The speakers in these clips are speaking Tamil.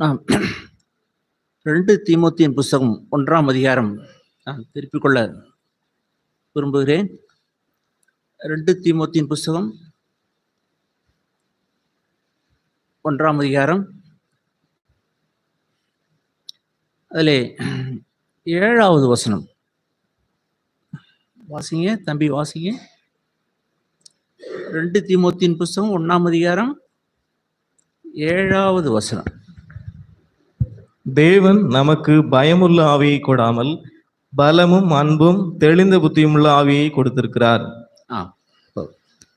ஆம். ரெண்டு தீமோத்தியின் புஸ்தகம் ஒன்றாம் அதிகாரம் நான் திருப்பிக் கொள்ள விரும்புகிறேன் ரெண்டு தீமோத்தியின் புஸ்தகம் ஒன்றாம் அதிகாரம் அதிலே ஏழாவது வசனம் வாசிங்க தம்பி வாசிங்க ரெண்டு தீமோத்தியின் புஸ்தகம் ஒன்றாம் அதிகாரம் ஏழாவது வசனம் தேவன் நமக்கு பயமுள்ள ஆவியை கொடாமல் பலமும் அன்பும் தெளிந்த புத்தியுமுள்ள ஆவியை கொடுத்திருக்கிறார் ஆ போதும்.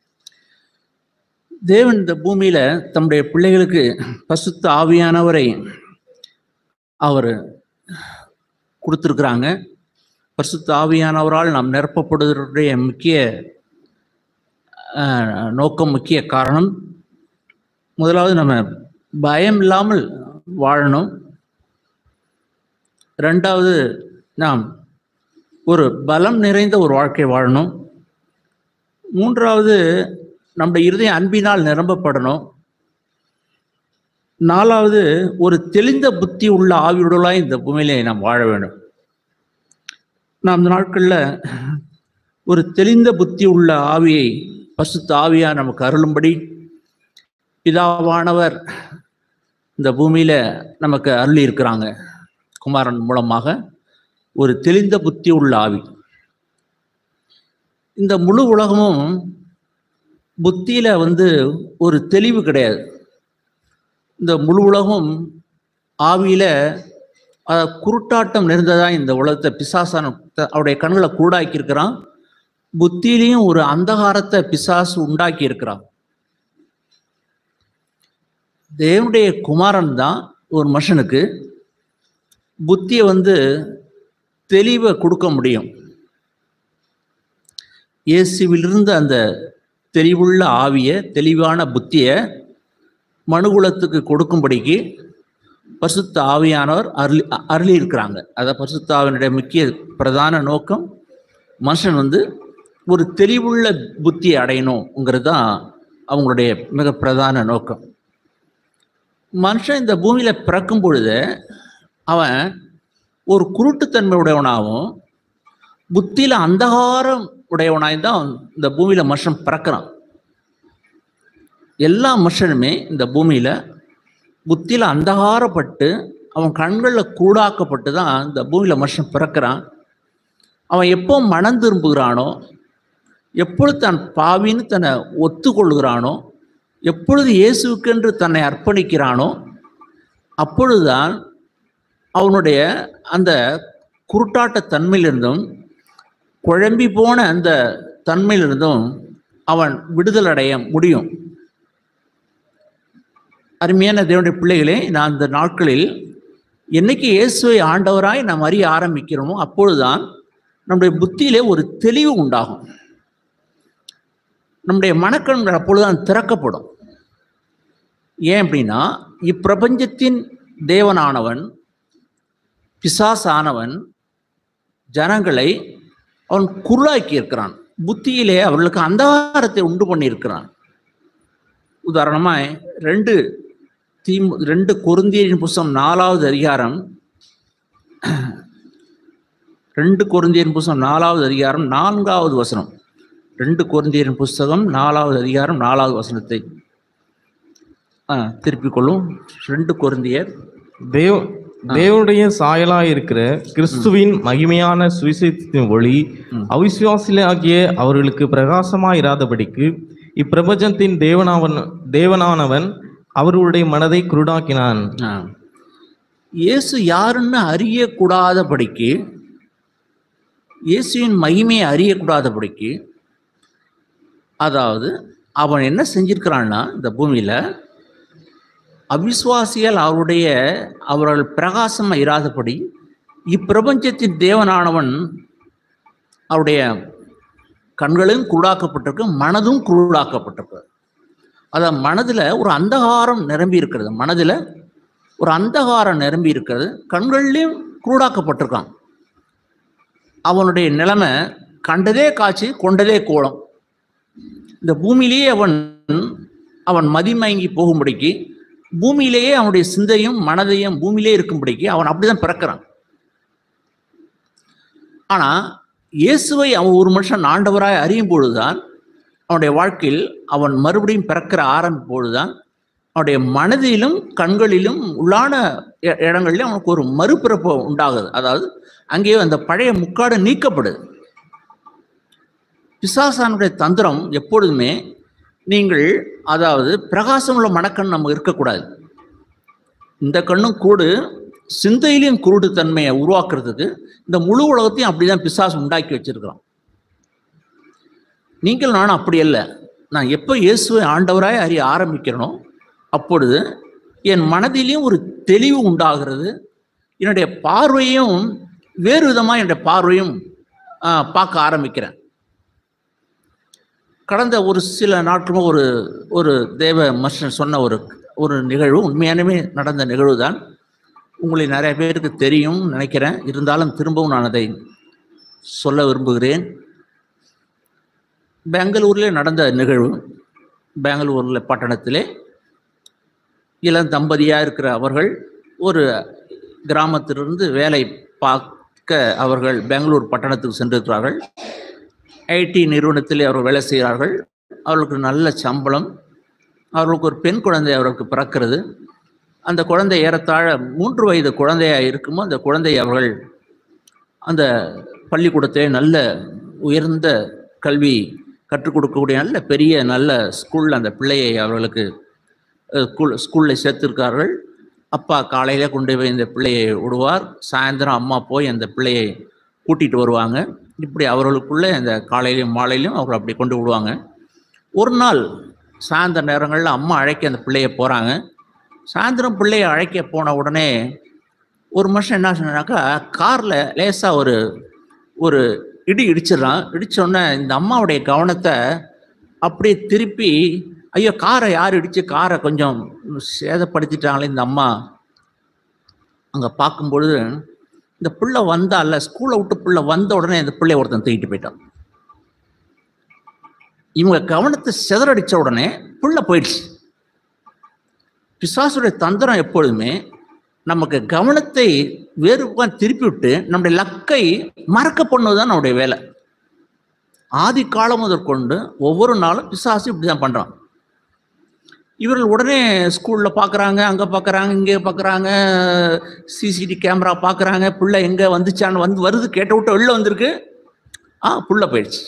தேவன் இந்த பூமியில தம்முடைய பிள்ளைகளுக்கு பசுத்த ஆவியானவரை அவர் கொடுத்துருக்குறாங்க பரிசுத்த ஆவியானவரால் நாம் நிரப்பப்படுவதற்குடைய முக்கிய ஆஹ், நோக்கம் முக்கிய காரணம் முதலாவது நம்ம பயம் இல்லாமல் வாழணும் ரெண்டாவது நாம் ஒரு பலம் நிறைந்த ஒரு வாழ்க்கை வாழணும் மூன்றாவது நம்முடைய இருதயம் அன்பினால் நிரம்பப்படணும் நாலாவது ஒரு தெளிந்த புத்தி உள்ள ஆவியுடலாய் இந்த பூமியிலே நாம் வாழ வேண்டும் நாம் இந்த நாட்களில் ஒரு தெளிந்த புத்தி உள்ள ஆவியை பசுத்த ஆவியா நமக்கு அருளும்படி பிதாவானவர் இந்த பூமியில நமக்கு அருளி இருக்கிறாங்க குமாரன் மூலமாக ஒரு தெளிந்த புத்தி உள்ள ஆவி இந்த முழு உலகமும் புத்தியில வந்து ஒரு தெளிவு கிடையாது இந்த முழு உலகம் ஆவியில அஹ், குருட்டாட்டம் நிறைந்ததா இந்த உலகத்தை பிசாசான அவருடைய கண்களை கூடாக்கி இருக்கிறான் புத்தியிலையும் ஒரு அந்தகாரத்தை பிசாசு உண்டாக்கி இருக்கிறான் தேவனுடைய குமாரன் தான் ஒரு மனுஷனுக்கு புத்தியை வந்து தெளிவை கொடுக்க முடியும் இயேசுவிலிருந்து அந்த தெளிவுள்ள ஆவிய தெளிவான புத்திய மனுகுலத்துக்கு கொடுக்கும்படிக்கு பரிசுத்த ஆவியானவர் அருளி அருளி இருக்கிறாங்க அதான் பரிசுத்த ஆவியனுடைய முக்கிய பிரதான நோக்கம் மனுஷன் வந்து ஒரு தெளிவுள்ள புத்தியை அடையணுங்கிறது தான் அவங்களுடைய மிக பிரதான நோக்கம் மனுஷன் இந்த பூமியில பிறக்கும் பொழுது அவன் ஒரு குருட்டுத்தன்மை உடையவனாகவும் புத்தியில அந்தகாரம் உடையவனாய் தான் இந்த பூமியில மனுஷன் பிறக்கிறான் எல்லா மனுஷனுமே இந்த பூமியில புத்தியில அந்தகாரப்பட்டு அவன் கண்களில் கூடாக்கப்பட்டு தான் இந்த பூமியில மனுஷன் பிறக்கிறான் அவன் எப்போ மனம் திரும்புகிறானோ எப்பொழுது தன் பாவின்னு தன்னை ஒத்துக்கொள்கிறானோ எப்பொழுது இயேசுக்கென்று தன்னை அர்ப்பணிக்கிறானோ அப்பொழுதுதான் அவனுடைய அந்த குருட்டாட்ட தன்மையிலிருந்தும் குழம்பி போன அந்த தன்மையிலிருந்தும் அவன் விடுதலை அடைய முடியும் அருமையான தேவனுடைய பிள்ளைகளே நான் இந்த நாட்களில் என்னைக்கு இயேசுவை ஆண்டவராய் நாம் அறிய ஆரம்பிக்கிறோமோ அப்பொழுதுதான் நம்முடைய புத்தியிலே ஒரு தெளிவு உண்டாகும் நம்முடைய மனக்கண்கள் அப்பொழுதுதான் திறக்கப்படும் ஏன் அப்படின்னா இப்பிரபஞ்சத்தின் தேவனானவன் பிசாசானவன் ஜனங்களை அவன் குருளாக்கி இருக்கிறான் புத்தியிலே அவர்களுக்கு அந்தகாரத்தை உண்டு பண்ணியிருக்கிறான் உதாரணமாய் ரெண்டு தீம் ரெண்டு கொருந்தியரின் புஸ்தகம் நாலாவது அதிகாரம் ரெண்டு கொருந்தியரின் புஸ்தகம் நாலாவது அதிகாரம் நான்காவது வசனம் ரெண்டு கொருந்தியரின் புஸ்தகம் நாலாவது அதிகாரம் நாலாவது வசனத்தை ஆ, திருப்பிக் கொள்ளும் ரெண்டு கொருந்தியர் தேவ் தேவனுடைய சாயலாய் இருக்கிற கிறிஸ்துவின் மகிமையான சுவிசேஷத்தின் ஒளி அவிசுவாசிலாகிய அவர்களுக்கு பிரகாசமாய் இராதபடிக்கு இப்பிரபஞ்சத்தின் தேவனாவன் தேவனானவன் அவர்களுடைய மனதை குருடாக்கினான் ஆ. இயேசு யாருன்னு அறியக்கூடாதபடிக்கு இயேசுவின் மகிமையை அறியக்கூடாதபடிக்கு அதாவது அவன் என்ன செஞ்சிருக்கிறான்னா இந்த பூமியில அவிசுவாசிகள் அவருடைய அவர்கள் பிரகாசமாக இராதபடி இப்பிரபஞ்சத்தின் தேவனானவன் அவருடைய கண்களும் குருடாக்கப்பட்டிருக்கு மனதும் குருடாக்கப்பட்டிருக்கு அதான் மனதில் ஒரு அந்தகாரம் நிரம்பி இருக்கிறது மனதில் ஒரு அந்தகாரம் நிரம்பி இருக்கிறது கண்கள்லையும் குருடாக்கப்பட்டிருக்கான் அவனுடைய நிலைமை கண்டதே காட்சி கொண்டதே கோலம் இந்த பூமியிலேயே அவன் அவன் மதிமயங்கி போகும்படிக்கு பூமியிலேயே அவனுடைய சிந்தையும் மனதையும் பூமியிலே இருக்கும்படிக்கு அவன் அப்படிதான் பிறக்கிறான் ஆனா இயேசுவை அவன் ஒரு மனுஷன் ஆண்டவராய் அறியும் பொழுதுதான் அவனுடைய வாழ்க்கையில் அவன் மறுபடியும் பிறக்கிற ஆரம்பிக்கும் பொழுதுதான் அவனுடைய மனதிலும் கண்களிலும் உள்ளான இ- இடங்களிலும் அவனுக்கு ஒரு மறுபிறப்பு உண்டாகுது அதாவது அங்கேயே அந்த பழைய முக்காடு நீக்கப்படுது பிசாசானுடைய தந்திரம் எப்பொழுதுமே நீங்கள் அதாவது பிரகாசமுள்ள மனக்கண் நம்ம இருக்கக்கூடாது இந்த கண்ணும் கூடு சிந்தையிலையும் குருடு தன்மையை உருவாக்குறதுக்கு இந்த முழு உலகத்தையும் அப்படிதான் பிசாசு உண்டாக்கி வச்சிருக்கிறோம் நீங்கள் நானும் அப்படி அல்ல நான் எப்போ இயேசுவை ஆண்டவராய் அறிய ஆரம்பிக்கிறேனோ அப்பொழுது என் மனதிலையும் ஒரு தெளிவு உண்டாகிறது என்னுடைய பார்வையும் வேறு விதமாக என்னுடைய பார்வையும் ஆ, பார்க்க ஆரம்பிக்கிறேன் கடந்த ஒரு சில நாட்களுமா ஒரு ஒரு தேவ மனுஷன் சொன்ன ஒரு ஒரு நிகழ்வு உண்மையானமே நடந்த நிகழ்வு தான் உங்களை நிறைய பேருக்கு தெரியும் நினைக்கிறேன் இருந்தாலும் திரும்பவும் நான் அதை சொல்ல விரும்புகிறேன் பெங்களூரில் நடந்த நிகழ்வு பெங்களூரில் பட்டணத்திலே இளம் தம்பதியாக இருக்கிற அவர்கள் ஒரு கிராமத்திலிருந்து வேலை பார்க்க அவர்கள் பெங்களூர் பட்டணத்துக்கு சென்றிருக்கிறார்கள் ஐடி நிறுவனத்தில் அவர்கள் வேலை செய்கிறார்கள் அவர்களுக்கு நல்ல சம்பளம் அவர்களுக்கு ஒரு பெண் குழந்தை அவர்களுக்கு பிறக்கிறது அந்த குழந்தை ஏறத்தாழ மூன்று வயது குழந்தையாக இருக்குமோ அந்த குழந்தையை அவர்கள் அந்த பள்ளிக்கூடத்திலே நல்ல உயர்ந்த கல்வி கற்றுக் கொடுக்கக்கூடிய நல்ல பெரிய நல்ல ஸ்கூலில் அந்த பிள்ளையை அவர்களுக்கு அஹ், ஸ்கூல் ஸ்கூலில் சேர்த்திருக்கார்கள் அப்பா காலையில் கொண்டு போய் இந்த பிள்ளையை விடுவார் சாயந்தரம் அம்மா போய் அந்த பிள்ளையை கூட்டிகிட்டு வருவாங்க இப்படி அவர்களுக்குள்ளே அந்த காலையிலையும் மாலையிலையும் அவர்கள் அப்படி கொண்டு விடுவாங்க ஒரு நாள் சாயந்தர நேரங்களில் அம்மா அழைக்க அந்த பிள்ளையை போகிறாங்க சாயந்தரம் பிள்ளையை அழைக்க போன உடனே ஒரு மனுஷன் என்ன சொன்னாக்கா காரில் லேசாக ஒரு ஒரு இடி இடிச்சிடறான் இடிச்ச உடனே இந்த அம்மாவுடைய கவனத்தை அப்படியே திருப்பி ஐயோ காரை யார் இடிச்சு காரை கொஞ்சம் சேதப்படுத்திட்டாங்களே இந்த அம்மா அங்கே பார்க்கும்பொழுது இந்த பிள்ளை வந்தால ஸ்கூலை விட்டு பிள்ளை வந்த உடனே இந்த பிள்ளைய ஒருத்தன் தூக்கிட்டு போயிட்டான் இவங்க கவனத்தை சிதறடிச்ச உடனே பிள்ளை போயிடுச்சு பிசாசுடைய தந்திரம் எப்பொழுதுமே நமக்கு கவனத்தை வேறு பக்கம் திருப்பி விட்டு நம்முடைய லக்கை மறக்க பண்ணுவதுதான் நம்முடைய வேலை ஆதி காலம் முதற்கொண்டு ஒவ்வொரு நாளும் பிசாசு இப்படி தான் பண்ணுறான் இவர்கள் உடனே ஸ்கூலில் பார்க்குறாங்க அங்கே பார்க்குறாங்க இங்கே பார்க்குறாங்க சிசிடி கேமரா பார்க்குறாங்க புள்ள எங்கே வந்துச்சான்னு வந்து வருது கேட்ட விட்டு வெளில வந்திருக்கு ஆ புள்ள போயிடுச்சு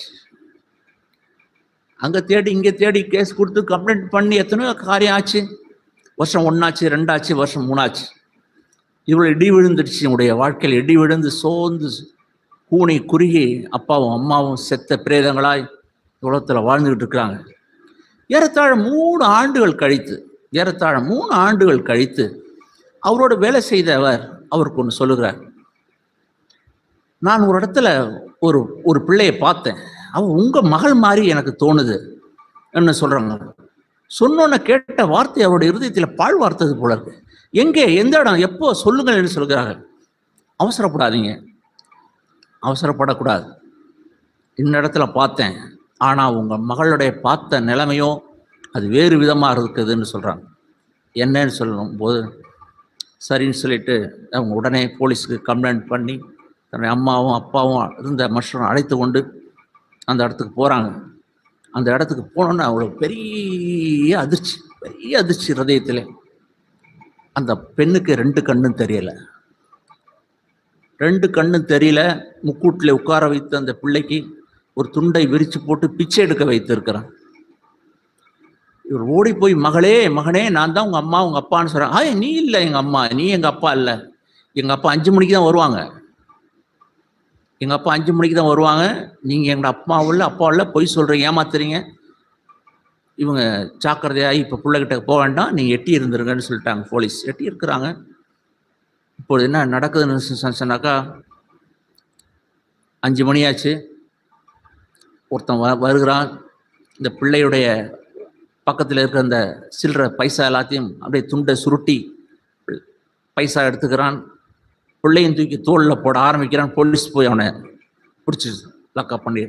அங்கே தேடி இங்கே தேடி கேஸ் கொடுத்து கம்ப்ளைண்ட் பண்ணி எத்தனையோ காரியம் ஆச்சு வருஷம் ஒன்றாச்சு ரெண்டாச்சு வருஷம் மூணாச்சு இவ்வளோ இடி விழுந்துடுச்சு உடைய வாழ்க்கையில் இடி விழுந்து சோர்ந்து கூனி குறுகி அப்பாவும் அம்மாவும் செத்த பிரேதங்களாய் உலகத்தில் வாழ்ந்துக்கிட்டு இருக்கிறாங்க ஏறத்தாழ மூணு ஆண்டுகள் கழித்து ஏறத்தாழ மூணு ஆண்டுகள் கழித்து அவரோட வேலை செய்தவர் அவருக்கு ஒன்று சொல்லுகிறார் நான் ஒரு இடத்துல ஒரு ஒரு பிள்ளையை பார்த்தேன் அவ உங்க மகள் மாதிரி எனக்கு தோணுது என்ன சொல்றாங்க சொன்னோன்ன கேட்ட வார்த்தை அவருடைய இருதயத்தில் பால் வார்த்தது போல இருக்கு எங்கே எந்த இடம் எப்போ சொல்லுங்கள் என்று சொல்கிறாங்க அவசரப்படாதீங்க அவசரப்படக்கூடாது இந்த இடத்துல பார்த்தேன் ஆனால் உங்கள் மகளுடைய பார்த்த நிலைமையோ அது வேறு விதமாக இருக்குதுன்னு சொல்கிறாங்க என்னன்னு சொல்லும் போது சரின்னு சொல்லிட்டு அவங்க உடனே போலீஸுக்கு கம்ப்ளைண்ட் பண்ணி தன்னுடைய அம்மாவும் அப்பாவும் இருந்த மனுஷன் அழைத்து கொண்டு அந்த இடத்துக்கு போகிறாங்க அந்த இடத்துக்கு போனோன்னே அவ்வளோ பெரிய அதிர்ச்சி பெரிய அதிர்ச்சி ஹதயத்தில் அந்த பெண்ணுக்கு ரெண்டு கண்ணும் தெரியல ரெண்டு கண்ணும் தெரியல முக்கூட்டில் உட்கார வைத்து அந்த பிள்ளைக்கு ஒரு துண்டை விரிச்சு போட்டு பிச்சை எடுக்க வைத்திருக்கிறான் இவர் ஓடி போய் மகளே மகனே நான் தான் உங்க அம்மா உங்க அப்பான்னு சொல்றேன் ஆய் நீ இல்லை எங்க அம்மா நீ எங்க அப்பா இல்லை எங்க அப்பா அஞ்சு மணிக்கு தான் வருவாங்க எங்க அப்பா அஞ்சு மணிக்கு தான் வருவாங்க நீங்க எங்க அப்பா உள்ள அப்பா உள்ள பொய் சொல்றீங்க ஏமாத்துறீங்க இவங்க ஜாக்கிரதையாகி இப்போ பிள்ளைகிட்ட போக வேண்டாம் நீங்க எட்டி இருந்துருங்கன்னு சொல்லிட்டாங்க போலீஸ் எட்டி இருக்கிறாங்க இப்பொழுது என்ன நடக்குதுன்னு சொ- சொன்னாக்கா அஞ்சு மணி ஆச்சு ஒருத்தன் வ வருகிறான் இந்த பிள்ளையுடைய பக்கத்தில் இருக்கிற அந்த சில்லற பைசா எல்லாத்தையும் அப்படியே துண்டை சுருட்டி பைசா எடுத்துக்கிறான் பிள்ளையும் தூக்கி தோளில் போட ஆரம்பிக்கிறான் போலீஸ் போய் அவனை பிடிச்சி லக்கப் பண்ணி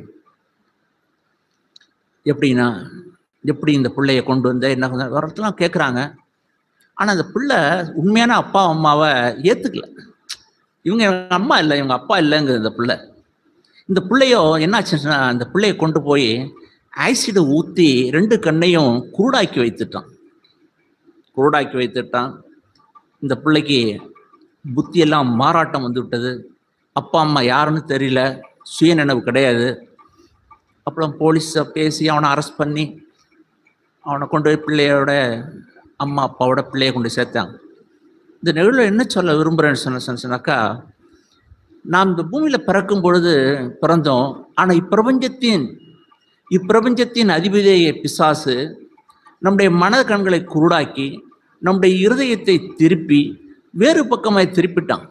எப்படின்னா எப்படி இந்த பிள்ளைய கொண்டு வந்த என்ன வரலாம் கேட்குறாங்க ஆனால் அந்த பிள்ளை உண்மையான அப்பா அம்மாவை ஏற்றுக்கல இவங்க இவங்க அம்மா இல்லை இவங்க அப்பா இல்லைங்குது இந்த பிள்ளை இந்த பிள்ளையோ என்னாச்சுன்னா அந்த பிள்ளைய கொண்டு போய் ஆசிடை ஊற்றி ரெண்டு கண்ணையும் குருடாக்கி வைத்துட்டான் குருடாக்கி வைத்துட்டான் இந்த பிள்ளைக்கு புத்தியெல்லாம் மாறாட்டம் வந்து விட்டது அப்பா அம்மா யாருன்னு தெரியல சுயநினைவு கிடையாது அப்புறம் போலீஸை பேசி அவனை அரெஸ்ட் பண்ணி அவனை கொண்டு போய் பிள்ளையோட அம்மா அப்பாவோட பிள்ளைய கொண்டு சேர்த்தாங்க இந்த நிகழ்வில் என்ன சொல்ல விரும்புகிறேன்னு சொன்ன சொன்ன- சொன்னாக்கா நாம் இந்த பூமியில் பிறக்கும் பொழுது பிறந்தோம் ஆனால் இப்பிரபஞ்சத்தின் இப்பிரபஞ்சத்தின் அதிபதிய பிசாசு நம்முடைய மன கண்களை குருடாக்கி நம்முடைய இருதயத்தை திருப்பி வேறு பக்கமாய் திருப்பிட்டான்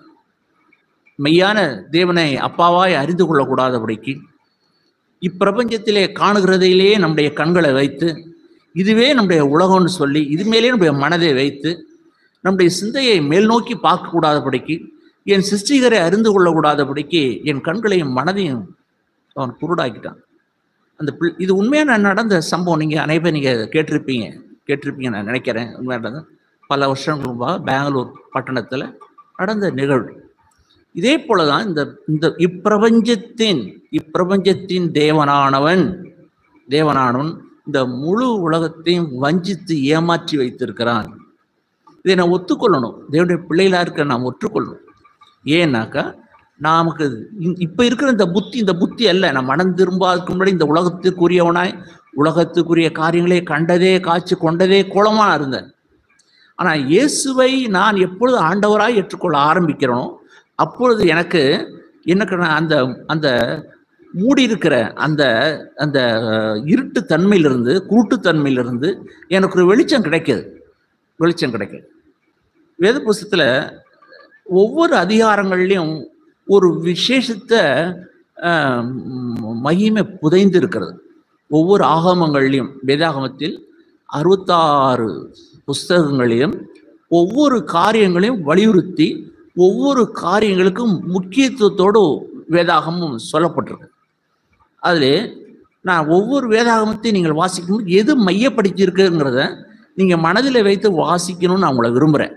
மெய்யான தேவனை அப்பாவாய் அறிந்து கொள்ளக்கூடாதபடிக்கு இப்பிரபஞ்சத்திலே காணுகிறதிலேயே நம்முடைய கண்களை வைத்து இதுவே நம்முடைய உலகம்னு சொல்லி இது மேலே நம்முடைய மனதை வைத்து நம்முடைய சிந்தையை மேல் நோக்கி பார்க்கக்கூடாதபடிக்கு என் சிருஷ்டிகரை அறிந்து கொள்ளக்கூடாதபடிக்கு என் கண்களையும் மனதையும் அவன் குருடாக்கிட்டான் அந்த பிள் இது உண்மையான நடந்த சம்பவம் நீங்கள் அனைவரும் நீங்கள் கேட்டிருப்பீங்க கேட்டிருப்பீங்க நான் நினைக்கிறேன் உண்மையாக நடந்த பல வருஷங்களுக்கு முன்பாக பெங்களூர் பட்டணத்தில் நடந்த நிகழ்வு இதே போல தான் இந்த இந்த இப்பிரபஞ்சத்தின் இப்பிரபஞ்சத்தின் தேவனானவன் தேவனானவன் இந்த முழு உலகத்தையும் வஞ்சித்து ஏமாற்றி வைத்திருக்கிறான் இதை நான் ஒத்துக்கொள்ளணும் தேவனுடைய பிள்ளைகளா இருக்க நாம் ஒற்றுக்கொள்ளணும் ஏன்னாக்கா நமக்கு இ- இப்ப இருக்கிற இந்த புத்தி இந்த புத்தி அல்ல நான் மனம் திரும்பாததுக்கு முன்னாடி இந்த உலகத்துக்குரியவனாய் உலகத்துக்குரிய காரியங்களை கண்டதே காட்சி கொண்டதே கோலமா இருந்தேன் ஆனா இயேசுவை நான் எப்பொழுது ஆண்டவராய் ஏற்றுக்கொள்ள ஆரம்பிக்கிறேனோ அப்பொழுது எனக்கு எனக்கு நான் அந்த அந்த மூடி இருக்கிற அந்த அந்த அஹ், இருட்டு தன்மையிலிருந்து குருட்டு தன்மையிலிருந்து எனக்கு ஒரு வெளிச்சம் கிடைக்குது வெளிச்சம் கிடைக்குது வேத புஸ்தகத்துல ஒவ்வொரு அதிகாரங்கள்லையும் ஒரு விசேஷத்த ஆஹ், ம், மகிமை புதைந்து இருக்கிறது ஒவ்வொரு ஆகமங்கள்லையும் வேதாகமத்தில் அறுபத்தாறு புஸ்தகங்களையும் ஒவ்வொரு காரியங்களையும் வலியுறுத்தி ஒவ்வொரு காரியங்களுக்கும் முக்கியத்துவத்தோடு வேதாகமும் சொல்லப்பட்டிருக்கு அதில் நான் ஒவ்வொரு வேதாகமத்தையும் நீங்கள் வாசிக்கும்போது எது மையப்படுத்தி இருக்குங்கிறத நீங்கள் மனதில் வைத்து வாசிக்கணும்னு நான் உங்களை விரும்புகிறேன்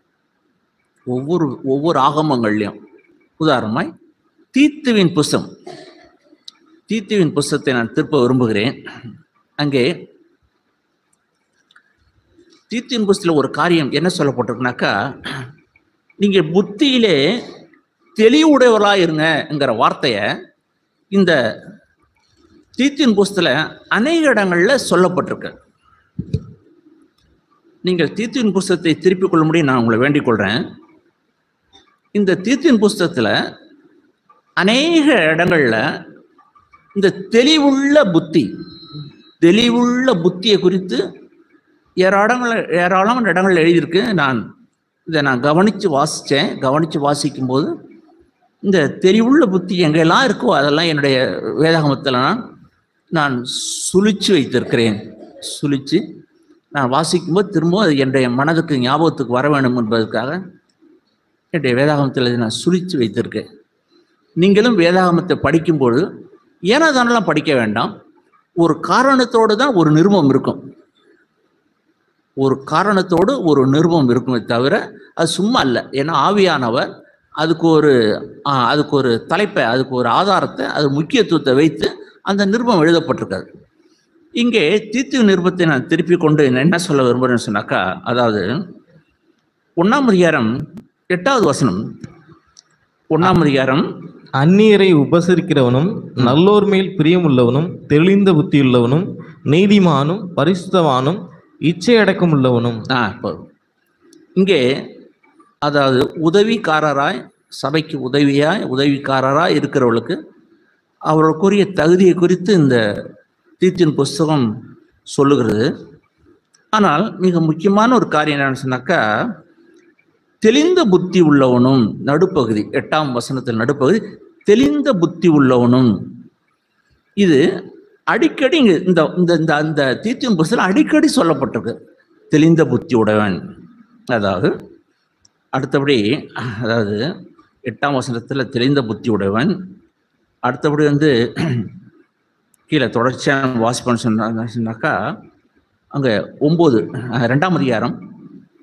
ஒவ்வொரு ஒவ்வொரு ஆகமங்கள்லையும் உதாரணமாய் தீத்துவின் புஸ்தகம் தீத்துவின் புஸ்தகத்தை நான் திருப்ப விரும்புகிறேன் அங்கே தீத்துவின் புஸ்தகத்தில் ஒரு காரியம் என்ன சொல்லப்பட்டிருக்குனாக்கா நீங்கள் புத்தியிலே தெளிவுடையவர்களாக இருங்கங்கிற வார்த்தையை இந்த தீத்தின் புஸ்தல அநேக இடங்களில் சொல்லப்பட்டிருக்கு நீங்கள் தீத்தின் புஸ்தகத்தை திருப்பிக் கொள்ளும்படி நான் உங்களை வேண்டிக் கொள்கிறேன் இந்த தீத்தின் புஸ்தகத்தில் அநேக இடங்கள்ல இந்த தெளிவுள்ள புத்தி தெளிவுள்ள புத்தியை குறித்து ஏராளங்கள ஏராளமான இடங்கள் எழுதியிருக்கு நான் இதை நான் கவனித்து வாசித்தேன் கவனித்து வாசிக்கும்போது இந்த தெளிவுள்ள புத்தி எங்கெல்லாம் இருக்கோ அதெல்லாம் என்னுடைய வேதாகமத்தில் நான் நான் சுழிச்சு வைத்திருக்கிறேன் சுழிச்சு நான் வாசிக்கும்போது திரும்பவும் அது என்னுடைய மனதுக்கு ஞாபகத்துக்கு வர வேண்டும் என்பதற்காக என்னுடைய வேதாகமத்தில் இதை நான் சுழிச்சு வைத்திருக்கேன் நீங்களும் வேதாகமத்தை படிக்கும்போது ஏன்னா தானெல்லாம் படிக்க வேண்டாம் ஒரு காரணத்தோடு தான் ஒரு நிருபம் இருக்கும் ஒரு காரணத்தோடு ஒரு நிருபம் இருக்குமே தவிர அது சும்மா இல்லை ஏன்னா ஆவியானவர் அதுக்கு ஒரு ஆ, அதுக்கு ஒரு தலைப்பை அதுக்கு ஒரு ஆதாரத்தை அது முக்கியத்துவத்தை வைத்து அந்த நிருபம் எழுதப்பட்டிருக்காது இங்கே தீர்த்து நிருபத்தை நான் திருப்பி கொண்டு நான் என்ன சொல்ல விரும்புகிறேன்னு சொன்னாக்கா அதாவது ஒன்றாம் அதிகாரம் எட்டாவது வசனம் ஒன்றாம் அதிகாரம் அந்நியரை உபசரிக்கிறவனும் நல்லோர் மேல் பிரியமுள்ளவனும் தெளிந்த புத்தியுள்ளவனும் நீதிமானும் பரிசுத்தவானும் இச்சை அடக்கம் உள்ளவனும் ஆ போதும் இங்கே அதாவது உதவிக்காரராய் சபைக்கு உதவியாய் உதவிக்காரராய் இருக்கிறவர்களுக்கு அவர்களுக்குரிய தகுதியை குறித்து இந்த தீர்த்தின் புஸ்தகம் சொல்லுகிறது ஆனால் மிக முக்கியமான ஒரு காரியம் என்னன்னு சொன்னாக்கா தெளிந்த புத்தி உள்ளவனும் நடுப்பகுதி எட்டாம் வசனத்தில் நடுப்பகுதி தெளிந்த புத்தி உள்ளவனும் இது அடிக்கடி இங்க இந்த இந்த இந்த அந்த தீர்த்தின் புஸ்தகம் அடிக்கடி சொல்லப்பட்டிருக்கு தெளிந்த புத்தி உடையவன் அதாவது அடுத்தபடி அதாவது எட்டாம் வசனத்தில் தெளிந்த புத்தி உடையவன் அடுத்தபடி வந்து கீழே தொடர்ச்சியான வாசிப்பன்னு சொன்னா சொன்னாக்கா அங்கே ஒம்பது ரெண்டாம் அதிகாரம்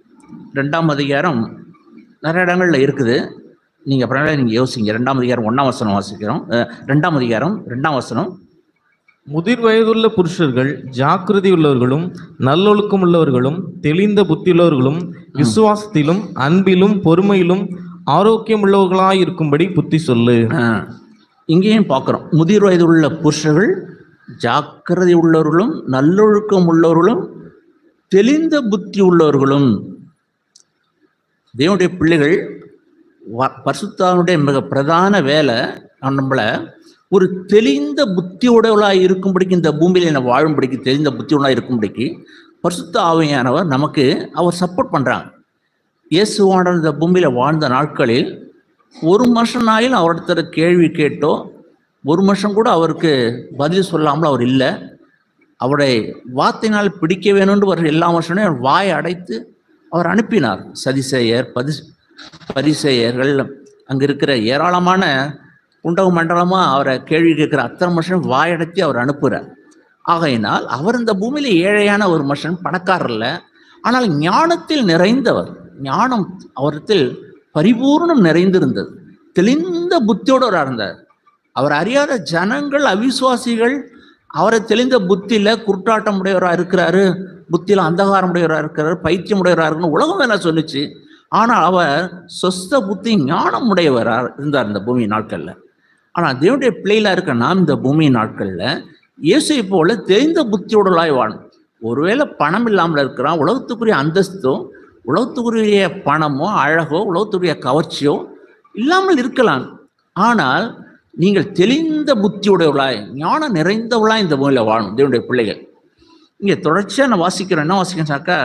ரெண்டாம் அதிகாரம் நிறைய இடங்கள்ல இருக்குது நீங்க அப்புறம் நீங்க யோசிங்க ரெண்டாம் அதிகாரம் ஒண்ணாம் வசனம் வாசிக்கிறோம் அஹ், ரெண்டாம் அதிகாரம் ரெண்டாம் வசனம் முதிர் வயதுள்ள புருஷர்கள் ஜாக்கிரதை உள்ளவர்களும் நல்லொழுக்கம் உள்ளவர்களும் தெளிந்த புத்தியுள்ளவர்களும் விசுவாசத்திலும் அன்பிலும் பொறுமையிலும் ஆரோக்கியம் உள்ளவர்களாய் இருக்கும்படி புத்தி சொல்லு அஹ், இங்கேயும் பார்க்குறோம் முதிர் வயது உள்ள புருஷர்கள் ஜாக்கிரதை உள்ளவர்களும் நல்லொழுக்கம் உள்ளவர்களும் தெளிந்த புத்தி உள்ளவர்களும் தேவனுடைய பிள்ளைகள் வ- பரிசுத்தாவினுடைய மிக பிரதான வேலை நம்மளை ஒரு தெளிந்த புத்தியுடையவளாக இருக்கும்படிக்கு இந்த பூமியில என்ன வாழும்படிக்கு தெளிந்த புத்தியுள்ளா இருக்கும்படிக்கு பரிசுத்த ஆவியானவர் நமக்கு அவர் சப்போர்ட் பண்றாங்க இயேசுவானவர் இந்த பூமியில வாழ்ந்த நாட்களில் ஒரு மனுஷனாயும் அவரிடத்துல கேள்வி கேட்டோ ஒரு மனுஷன் கூட அவருக்கு பதில் சொல்லாமல் அவர் இல்லை அவரை வார்த்தையினால் பிடிக்க வேணும்னு வர எல்லா மனுஷனையும் அவர் வாயை அடைத்து அவர் அனுப்பினார் சதிசேயர் பதி பரிசேயர்கள் அங்க இருக்கிற ஏராளமான உண்டக மண்டலமா அவரை கேள்வி கேட்கிற அத்தனை மனுஷன் வாயடைத்து அவர் அனுப்புகிறார் ஆகையினால் அவர் இந்த பூமியில ஏழையான ஒரு மனுஷன் பணக்காரர் இல்ல ஆனால் ஞானத்தில் நிறைந்தவர் ஞானம் அவரத்தில் பரிபூர்ணம் நிறைந்திருந்தது தெளிந்த புத்தியோடு இருந்தார் அவர் அறியாத ஜனங்கள் அவிசுவாசிகள் அவரை தெளிந்த புத்தியில குருட்டாட்டம் உடையவரா இருக்கிறாரு புத்தியில அந்தகாரம் உடையவரா இருக்கிறாரு பைத்தியம் உடையவரா இருக்குன்னு உலகம் என்ன சொல்லுச்சு ஆனால் அவர் சொஸ்த புத்தி ஞானம் உடையவரா இருந்தார் இந்த பூமி நாட்கள்ல ஆனா தேவனுடைய பிள்ளைகளா இருக்க நாம் இந்த பூமி நாட்கள்ல இயேசுவை போல தெரிந்த புத்தியோடலாய் வாழும் ஒருவேளை பணம் இல்லாமல் இருக்கிறான் உலகத்துக்குரிய அந்தஸ்தோ உலகத்துக்குரிய பணமோ அழகோ உலகத்துக்குரிய கவர்ச்சியோ இல்லாமல் இருக்கலாம் ஆனால் நீங்கள் தெளிந்த புத்தியுடையவளாய் ஞானம் நிறைந்தவளாய் இந்த பூமியில வாழும் தேவனுடைய பிள்ளைகள் இங்க தொடர்ச்சியா நான் வாசிக்கிறோம் என்ன வாசிக்கிறேன்னாக்கா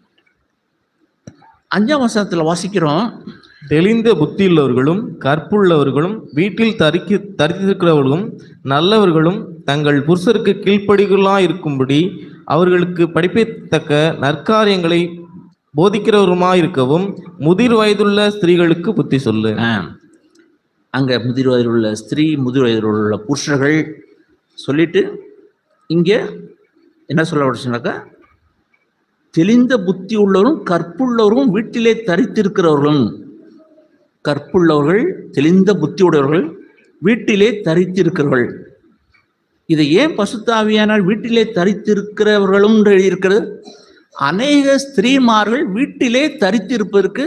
அஞ்சாம் வசனத்துல வாசிக்கிறோம் தெளிந்த புத்தியுள்ளவர்களும் கற்புள்ளவர்களும் வீட்டில் தரிக்கு தரித்திருக்கிறவர்களும் நல்லவர்களும் தங்கள் புருஷருக்கு கீழ்ப்படிகளாய் இருக்கும்படி அவர்களுக்கு படிப்பித்தக்க நற்காரியங்களை போதிக்கிறவருமாய் இருக்கவும் முதிர் வயதுள்ள ஸ்திரீகளுக்கு புத்தி சொல்லு ஆ, அங்க முதிர் வயதில் உள்ள ஸ்திரீ முதிர் வயதில் உள்ள புருஷர்கள் சொல்லிட்டு இங்க என்ன சொல்ல வச்சுனாக்கா தெளிந்த புத்தி உள்ளவரும் கற்புள்ளவரும் வீட்டிலே தரித்திருக்கிறவர்களும் கற்புள்ளவர்கள் தெளிந்த புத்தியுடையவர்கள் வீட்டிலே தரித்திருக்கிறவர்கள் இதை ஏன் பசுத்தாவியானால் வீட்டிலே தரித்திருக்கிறவர்களும் என்று எழுதியிருக்கிறது அநேக ஸ்திரீமார்கள் வீட்டிலே தரித்திருப்பதற்கு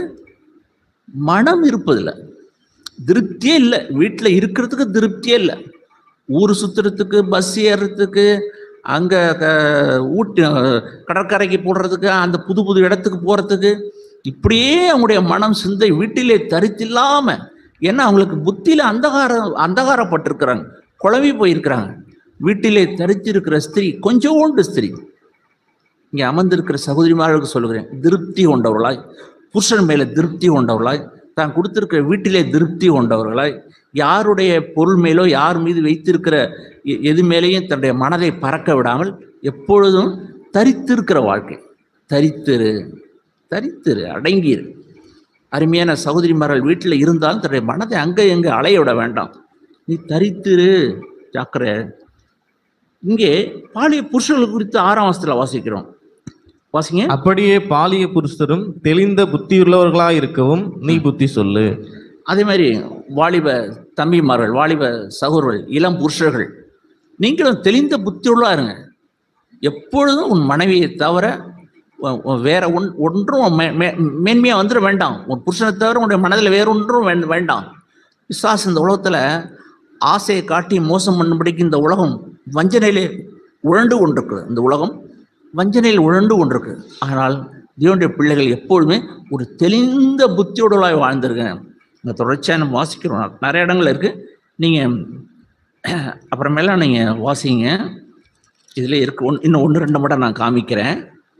மனம் இருப்பதில்லை திருப்தியே இல்லை வீட்டில் இருக்கிறதுக்கு திருப்தியே இல்லை ஊர் சுத்துறதுக்கு பஸ் ஏறுறதுக்கு அங்கே ஊட்டி கடற்கரைக்கு போடுறதுக்கு அந்த புது புது இடத்துக்கு போகிறதுக்கு இப்படியே அவங்களுடைய மனம் சிந்தை வீட்டிலே தரித்தில்லாம ஏன்னா அவங்களுக்கு புத்தியில அந்தகாரம் அந்தகாரப்பட்டிருக்கிறாங்க குழம்பி போயிருக்கிறாங்க வீட்டிலே தரித்திருக்கிற ஸ்திரீ கொஞ்சோண்டு ஸ்திரீ இங்கே அமர்ந்திருக்கிற சகோதரிமார்களுக்கு சொல்லுகிறேன் திருப்தி கொண்டவர்களாய் புருஷன் மேல திருப்தி கொண்டவர்களாய் தான் கொடுத்திருக்கிற வீட்டிலே திருப்தி கொண்டவர்களாய் யாருடைய பொருள் மேலோ யார் மீது வைத்திருக்கிற எ- எது மேலேயும் தன்னுடைய மனதை பறக்க விடாமல் எப்பொழுதும் தரித்திருக்கிற வாழ்க்கை தரித்திரு தரித்திரு அடங்கிரு அருமையான சகோதரிமார்கள் வீட்டில் இருந்தாலும் தன்னுடைய மனதை அங்கே எங்கே அலைய விட வேண்டாம் நீ தரித்திரு ஜாக்கிர இங்கே பாலிய புருஷர்கள் குறித்து ஆறாம் வசத்துல வாசிக்கிறோம் வாசிங்க அப்படியே பாலிய புருஷரும் தெளிந்த புத்தியுள்ளவர்களாய் இருக்கவும் நீ புத்தி சொல்லு அதே மாதிரி வாலிப தம்பிமார்கள் வாலிப சகோதரர்கள் இளம் புருஷர்கள் நீங்களும் தெளிந்த புத்தியுள்ளா இருங்க எப்பொழுதும் உன் மனைவியை தவிர உ- உ- வேற ஒன் ஒன்றும் மே- மே- மேன்மையா வந்துட வேண்டாம் உன் புருஷனை தவிர உன்னுடைய மனதில் வேற ஒன்றும் வே- வேண்டாம் விசுவாசம் இந்த உலகத்துல ஆசையை காட்டி மோசம் பண்ணும்படிக்கு இந்த உலகம் வஞ்சனையிலே உழண்டு கொண்டிருக்குது இந்த உலகம் வஞ்சனையில் உழண்டு கொண்டிருக்கு ஆனால் தேவனுடைய பிள்ளைகள் எப்பொழுதுமே ஒரு தெளிந்த புத்தியோடலாய் வாழ்ந்திருக்கேன் இந்த தொடர்ச்சியாக நம்ம வாசிக்கிறோம் நிறைய இடங்கள் இருக்கு நீங்க அப்புறமேல நீங்க வாசிங்க இதுல இருக்கு ஒன்று இன்னும் ஒன்று ரெண்டு மட்டும் நான் காமிக்கிறேன்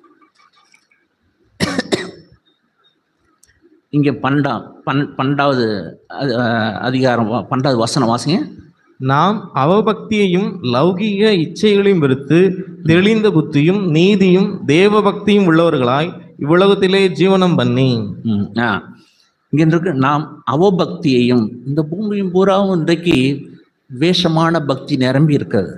இங்க பன்னெண்டாம் பன் பன்னெண்டாவது அ- அஹ் அதிகாரம் வா- பன்னெண்டாவது வசனம் வாசிங்க நாம் அவபக்தியையும் லௌகிக இச்சைகளையும் வெறுத்து தெளிந்த புத்தியும் நீதியும் தேவ பக்தியும் உள்ளவர்களாய் இவ்வுலகத்திலே ஜீவனம் பண்ணி ம், ஆ இங்க இருக்கு நாம் அவபக்தியையும் இந்த பூமியும் பூராவும் இன்றைக்கு வேஷமான பக்தி நிரம்பி இருக்கிறது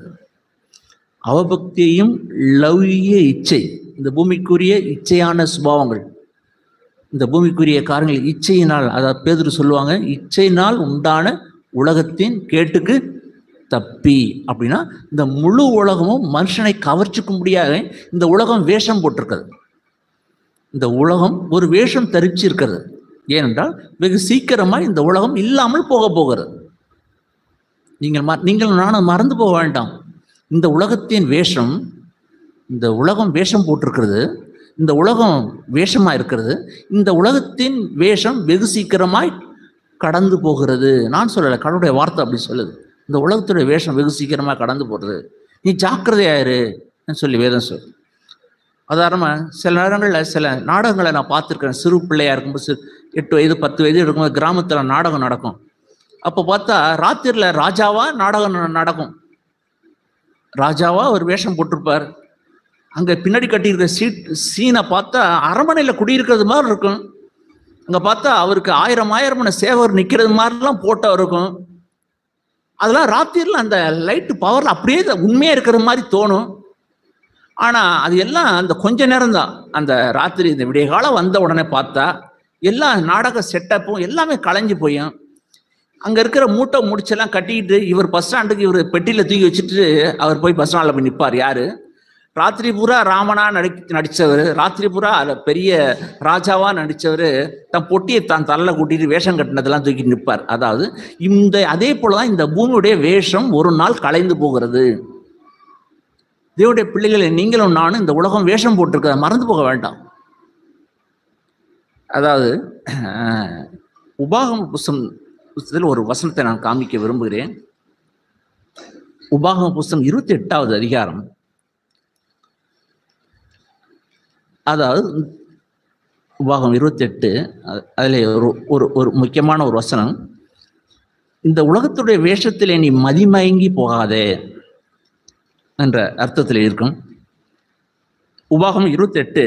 அவபக்தியையும் லௌகிய இச்சை இந்த பூமிக்குரிய இச்சையான சுபாவங்கள் இந்த பூமிக்குரிய காரியங்கள் இச்சையினால் அதாவது பேதுரு சொல்லுவாங்க இச்சையினால் உண்டான உலகத்தின் கேட்டுக்கு தப்பி அப்படின்னா இந்த முழு உலகமும் மனுஷனை கவர்ச்சிக்க முடியாத இந்த உலகம் வேஷம் போட்டிருக்கிறது இந்த உலகம் ஒரு வேஷம் தரிச்சு இருக்கிறது ஏனென்றால் வெகு சீக்கிரமாக இந்த உலகம் இல்லாமல் போக போகிறது நீங்கள் ம- நீங்கள் நானும் மறந்து போக வேண்டாம் இந்த உலகத்தின் வேஷம் இந்த உலகம் வேஷம் போட்டிருக்கிறது இந்த உலகம் வேஷமாக இருக்கிறது இந்த உலகத்தின் வேஷம் வெகு சீக்கிரமாய் கடந்து போகிறது நான் சொல்லலை கடவுளுடைய வார்த்தை அப்படி சொல்லுது இந்த உலகத்துடைய வேஷம் வெகு சீக்கிரமாக கடந்து போகிறது நீ ஜாக்கிரதையாயிரு சொல்லி வேதம் சொல் உதாரணமாக சில நேரங்களில் சில நாடகங்களை நான் பார்த்துருக்கேன் சிறு பிள்ளையா இருக்கும்போது சிறு எட்டு வயது பத்து வயது இருக்கும்போது கிராமத்தில் நாடகம் நடக்கும் அப்போ பார்த்தா ராத்திரியில் ராஜாவா நாடகம் ந- நடக்கும் ராஜாவா ஒரு வேஷம் போட்டிருப்பார் அங்கே பின்னாடி கட்டியிருக்கிற சீட் சீனை பார்த்தா அரண்மனையில் குடியிருக்கிறது மாதிரி இருக்கும் அங்கே பார்த்தா அவருக்கு ஆயிரம் ஆயிரமான சேவர் நிற்கிறது மாதிரிலாம் போட்டோ இருக்கும் அதெல்லாம் ராத்திரியில் அந்த லைட்டு பவரில் அப்படியே உண்மையாக இருக்கிற மாதிரி தோணும் ஆனால் அது எல்லாம் அந்த கொஞ்ச நேரம் தான் அந்த ராத்திரி இந்த விடிய காலம் வந்த உடனே பார்த்தா எல்லா நாடக செட்டப்பும் எல்லாமே களைஞ்சு போயும் அங்கே இருக்கிற மூட்டை முடிச்செல்லாம் கட்டிக்கிட்டு இவர் பஸ் ஸ்டாண்டுக்கு இவர் பெட்டியில் தூக்கி வச்சுட்டு அவர் போய் பஸ் ஸ்டாண்டில் போய் நிற்பார் யார் ராத்திரி பூரா ராமனா நடி நடித்தவர் ராத்திரி பூரா அதுல பெரிய ராஜாவா நடித்தவர் தன் பொட்டியை தான் தலையில் கூட்டிட்டு வேஷம் கட்டினதெல்லாம் தூக்கி நிற்பார் அதாவது இந்த அதே போல தான் இந்த பூமியுடைய வேஷம் ஒரு நாள் கலைந்து போகிறது தேவனுடைய பிள்ளைகளை நீங்களும் நானும் இந்த உலகம் வேஷம் போட்டிருக்கிறத மறந்து போக வேண்டாம் அதாவது அஹ், உபாகம புஸ்தம் புஸ்தகத்தில் ஒரு வசனத்தை நான் காமிக்க விரும்புகிறேன் உபாகம புஸ்தகம் இருபத்தி எட்டாவது அதிகாரம் அதாவது உபாகம் இருபத்தெட்டு அதில் ஒரு ஒரு ஒரு முக்கியமான ஒரு வசனம் இந்த உலகத்துடைய வேஷத்திலே நீ மதிமயங்கி போகாதே என்ற அர்த்தத்தில் இருக்கும் உபாகம் இருபத்தெட்டு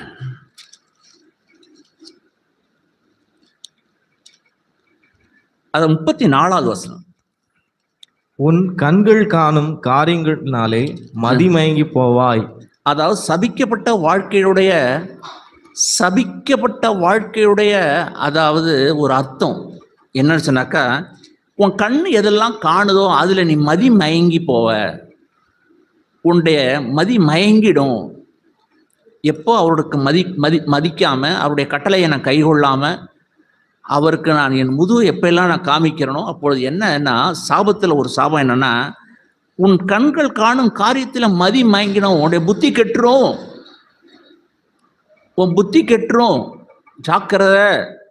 அது முப்பத்தி நாலாவது வசனம் உன் கண்கள் காணும் காரியங்களினாலே மதிமயங்கி போவாய் அதாவது சபிக்கப்பட்ட வாழ்க்கையுடைய சபிக்கப்பட்ட வாழ்க்கையுடைய அதாவது ஒரு அர்த்தம் என்னன்னு சொன்னாக்கா உன் கண் எதெல்லாம் காணுதோ அதில் நீ மதி மயங்கி போவ உன்னுடைய மதி மயங்கிடும் எப்போ அவருக்கு மதி மதி மதிக்காம அவருடைய கட்டளையை நான் கைகொள்ளாம அவருக்கு நான் என் முதுகு எப்பெல்லாம் நான் காமிக்கிறேனோ அப்பொழுது என்னன்னா சாபத்தில் ஒரு சாபம் என்னன்னா உன் கண்கள் காணும் காரியத்தில் மதி மயங்கிடும் உன்னுடைய புத்தி கெட்டுரும் உன் புத்தி கெட்டுரும் ஜாக்கிரதை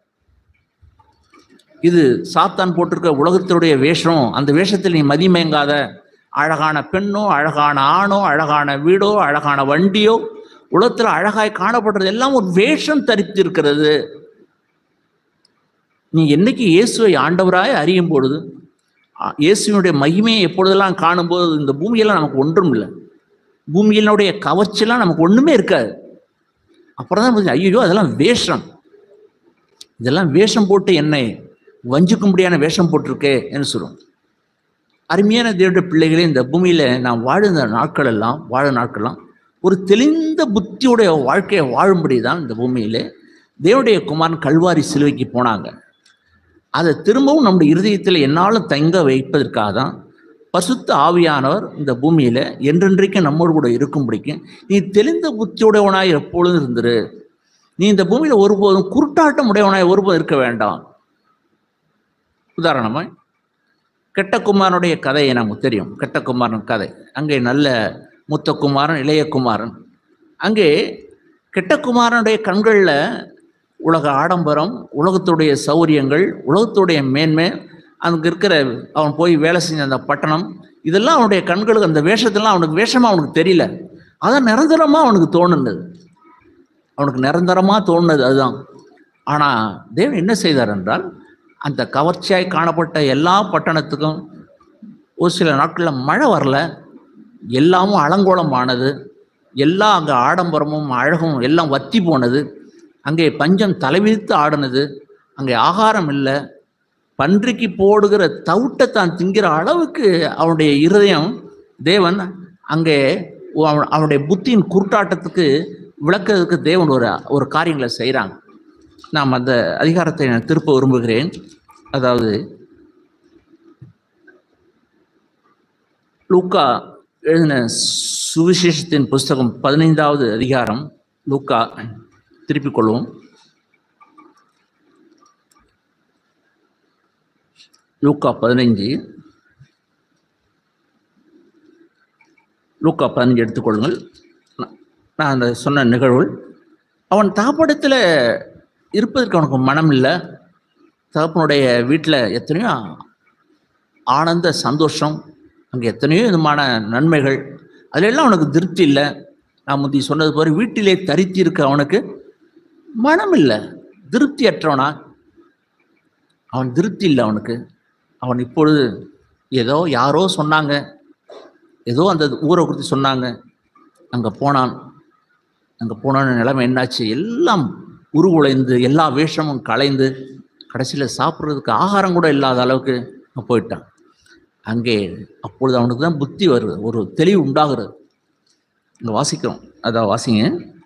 இது சாத்தான் போட்டிருக்க உலகத்தினுடைய வேஷம் அந்த வேஷத்தில் நீ மதி மயங்காத அழகான பெண்ணோ அழகான ஆணோ அழகான வீடோ அழகான வண்டியோ உலகத்தில் அழகாய் காணப்படுறது எல்லாம் ஒரு வேஷம் தரித்திருக்கிறது நீ என்னைக்கு இயேசுவை ஆண்டவராய் அறியும் பொழுது ஆ, இயேசுவினுடைய மகிமையை எப்பொழுதெல்லாம் காணும்போது இந்த பூமியெல்லாம் நமக்கு ஒன்றும் இல்லை பூமியினுடைய கவர்ச்சியெல்லாம் நமக்கு ஒண்ணுமே இருக்காது அப்புறம் தான் ஐயோ அதெல்லாம் வேஷம் இதெல்லாம் வேஷம் போட்டு என்னை வஞ்சிக்கும்படியான வேஷம் போட்டிருக்கே என்று சொல்லுவோம் அருமையான தேவனுடைய பிள்ளைகளே இந்த பூமியில நாம் வாழ்ந்த நாட்கள் எல்லாம் வாழ நாட்கள்லாம் ஒரு தெளிந்த புத்தியுடைய வாழ்க்கையை வாழும்படி தான் இந்த பூமியிலே தேவனுடைய குமாரன் கல்வாரி சிலுவைக்கு போனாங்க அதை திரும்பவும் நம்முடைய இருதயத்தில் என்னாலும் தங்க வைப்பதற்காக தான் பசுத்த ஆவியானவர் இந்த பூமியில என்றென்றைக்கும் நம்மோடு கூட இருக்கும்படிக்கும் நீ தெளிந்த புத்தியுடையவனாய் எப்பொழுதும் இருந்துரு நீ இந்த பூமியில ஒருபோதும் குருட்டாட்டம் உடையவனாய் ஒருபோதும் இருக்க வேண்டாம் உதாரணமாய் கெட்டகுமாரனுடைய கதையை நமக்கு தெரியும் கெட்டகுமாரன் கதை அங்கே நல்ல மூத்தகுமாரன் இளையகுமாரன் அங்கே கெட்டகுமாரனுடைய கண்களில் உலக ஆடம்பரம் உலகத்துடைய சௌரியங்கள் உலகத்துடைய மேன்மை அங்கே இருக்கிற அவன் போய் வேலை செஞ்ச அந்த பட்டணம் இதெல்லாம் அவனுடைய கண்களுக்கு அந்த வேஷத்தெல்லாம் அவனுக்கு வேஷமாக அவனுக்கு தெரியல அதான் நிரந்தரமாக அவனுக்கு தோணுனது அவனுக்கு நிரந்தரமாக தோணுனது அதுதான் ஆனால் தேவன் என்ன செய்தார் என்றால் அந்த கவர்ச்சியாய் காணப்பட்ட எல்லா பட்டணத்துக்கும் ஒரு சில நாட்களில் மழை வரல எல்லாமும் அலங்கோலமானது எல்லா அங்கே ஆடம்பரமும் அழகும் எல்லாம் வத்தி போனது அங்கே பஞ்சம் தலைவிரித்து ஆடினது அங்கே ஆகாரம் இல்லை பன்றிக்கு போடுகிற தவிட்டை தான் திங்கிற அளவுக்கு அவனுடைய இருதயம் தேவன் அங்கே அவன் அவனுடைய புத்தியின் குருட்டாட்டத்துக்கு விளக்கிறதுக்கு தேவன் ஒரு ஒரு காரியங்களை செய்கிறாங்க நாம் அந்த அதிகாரத்தை நான் திருப்ப விரும்புகிறேன் அதாவது லூக்கா எழுதின சுவிசேஷத்தின் புஸ்தகம் பதினைந்தாவது அதிகாரம் லூக்கா திருப்பிக் கொள்வோம் லூக்கா பதினைஞ்சு லூக்கா பதினஞ்சு எடுத்துக்கொள்ளுங்கள் நான் நான் அந்த சொன்ன நிகழ்வு அவன் தகப்படத்தில் இருப்பதற்கு அவனுக்கு மனம் இல்லை தகப்பனுடைய வீட்டில் எத்தனையோ ஆனந்த சந்தோஷம் அங்கே எத்தனையோ விதமான நன்மைகள் அதிலெல்லாம் அவனுக்கு திருப்தி இல்லை நான் முந்தி சொன்னது போல வீட்டிலே தரித்தி இருக்க அவனுக்கு மனம் இல்லை திருப்தி அற்றவனா அவன் திருப்தி இல்லை அவனுக்கு அவன் இப்பொழுது ஏதோ யாரோ சொன்னாங்க ஏதோ அந்த ஊரை குறித்து சொன்னாங்க அங்கே போனான் அங்கே போன நிலைமை என்னாச்சு எல்லாம் உருகுலைந்து எல்லா வேஷமும் கலைந்து கடைசியில் சாப்பிட்றதுக்கு ஆகாரம் கூட இல்லாத அளவுக்கு அவன் போயிட்டான் அங்கே அப்பொழுது அவனுக்கு தான் புத்தி வருது ஒரு தெளிவு உண்டாகிறது இங்கே வாசிக்கிறோம் அதான் வாசிங்க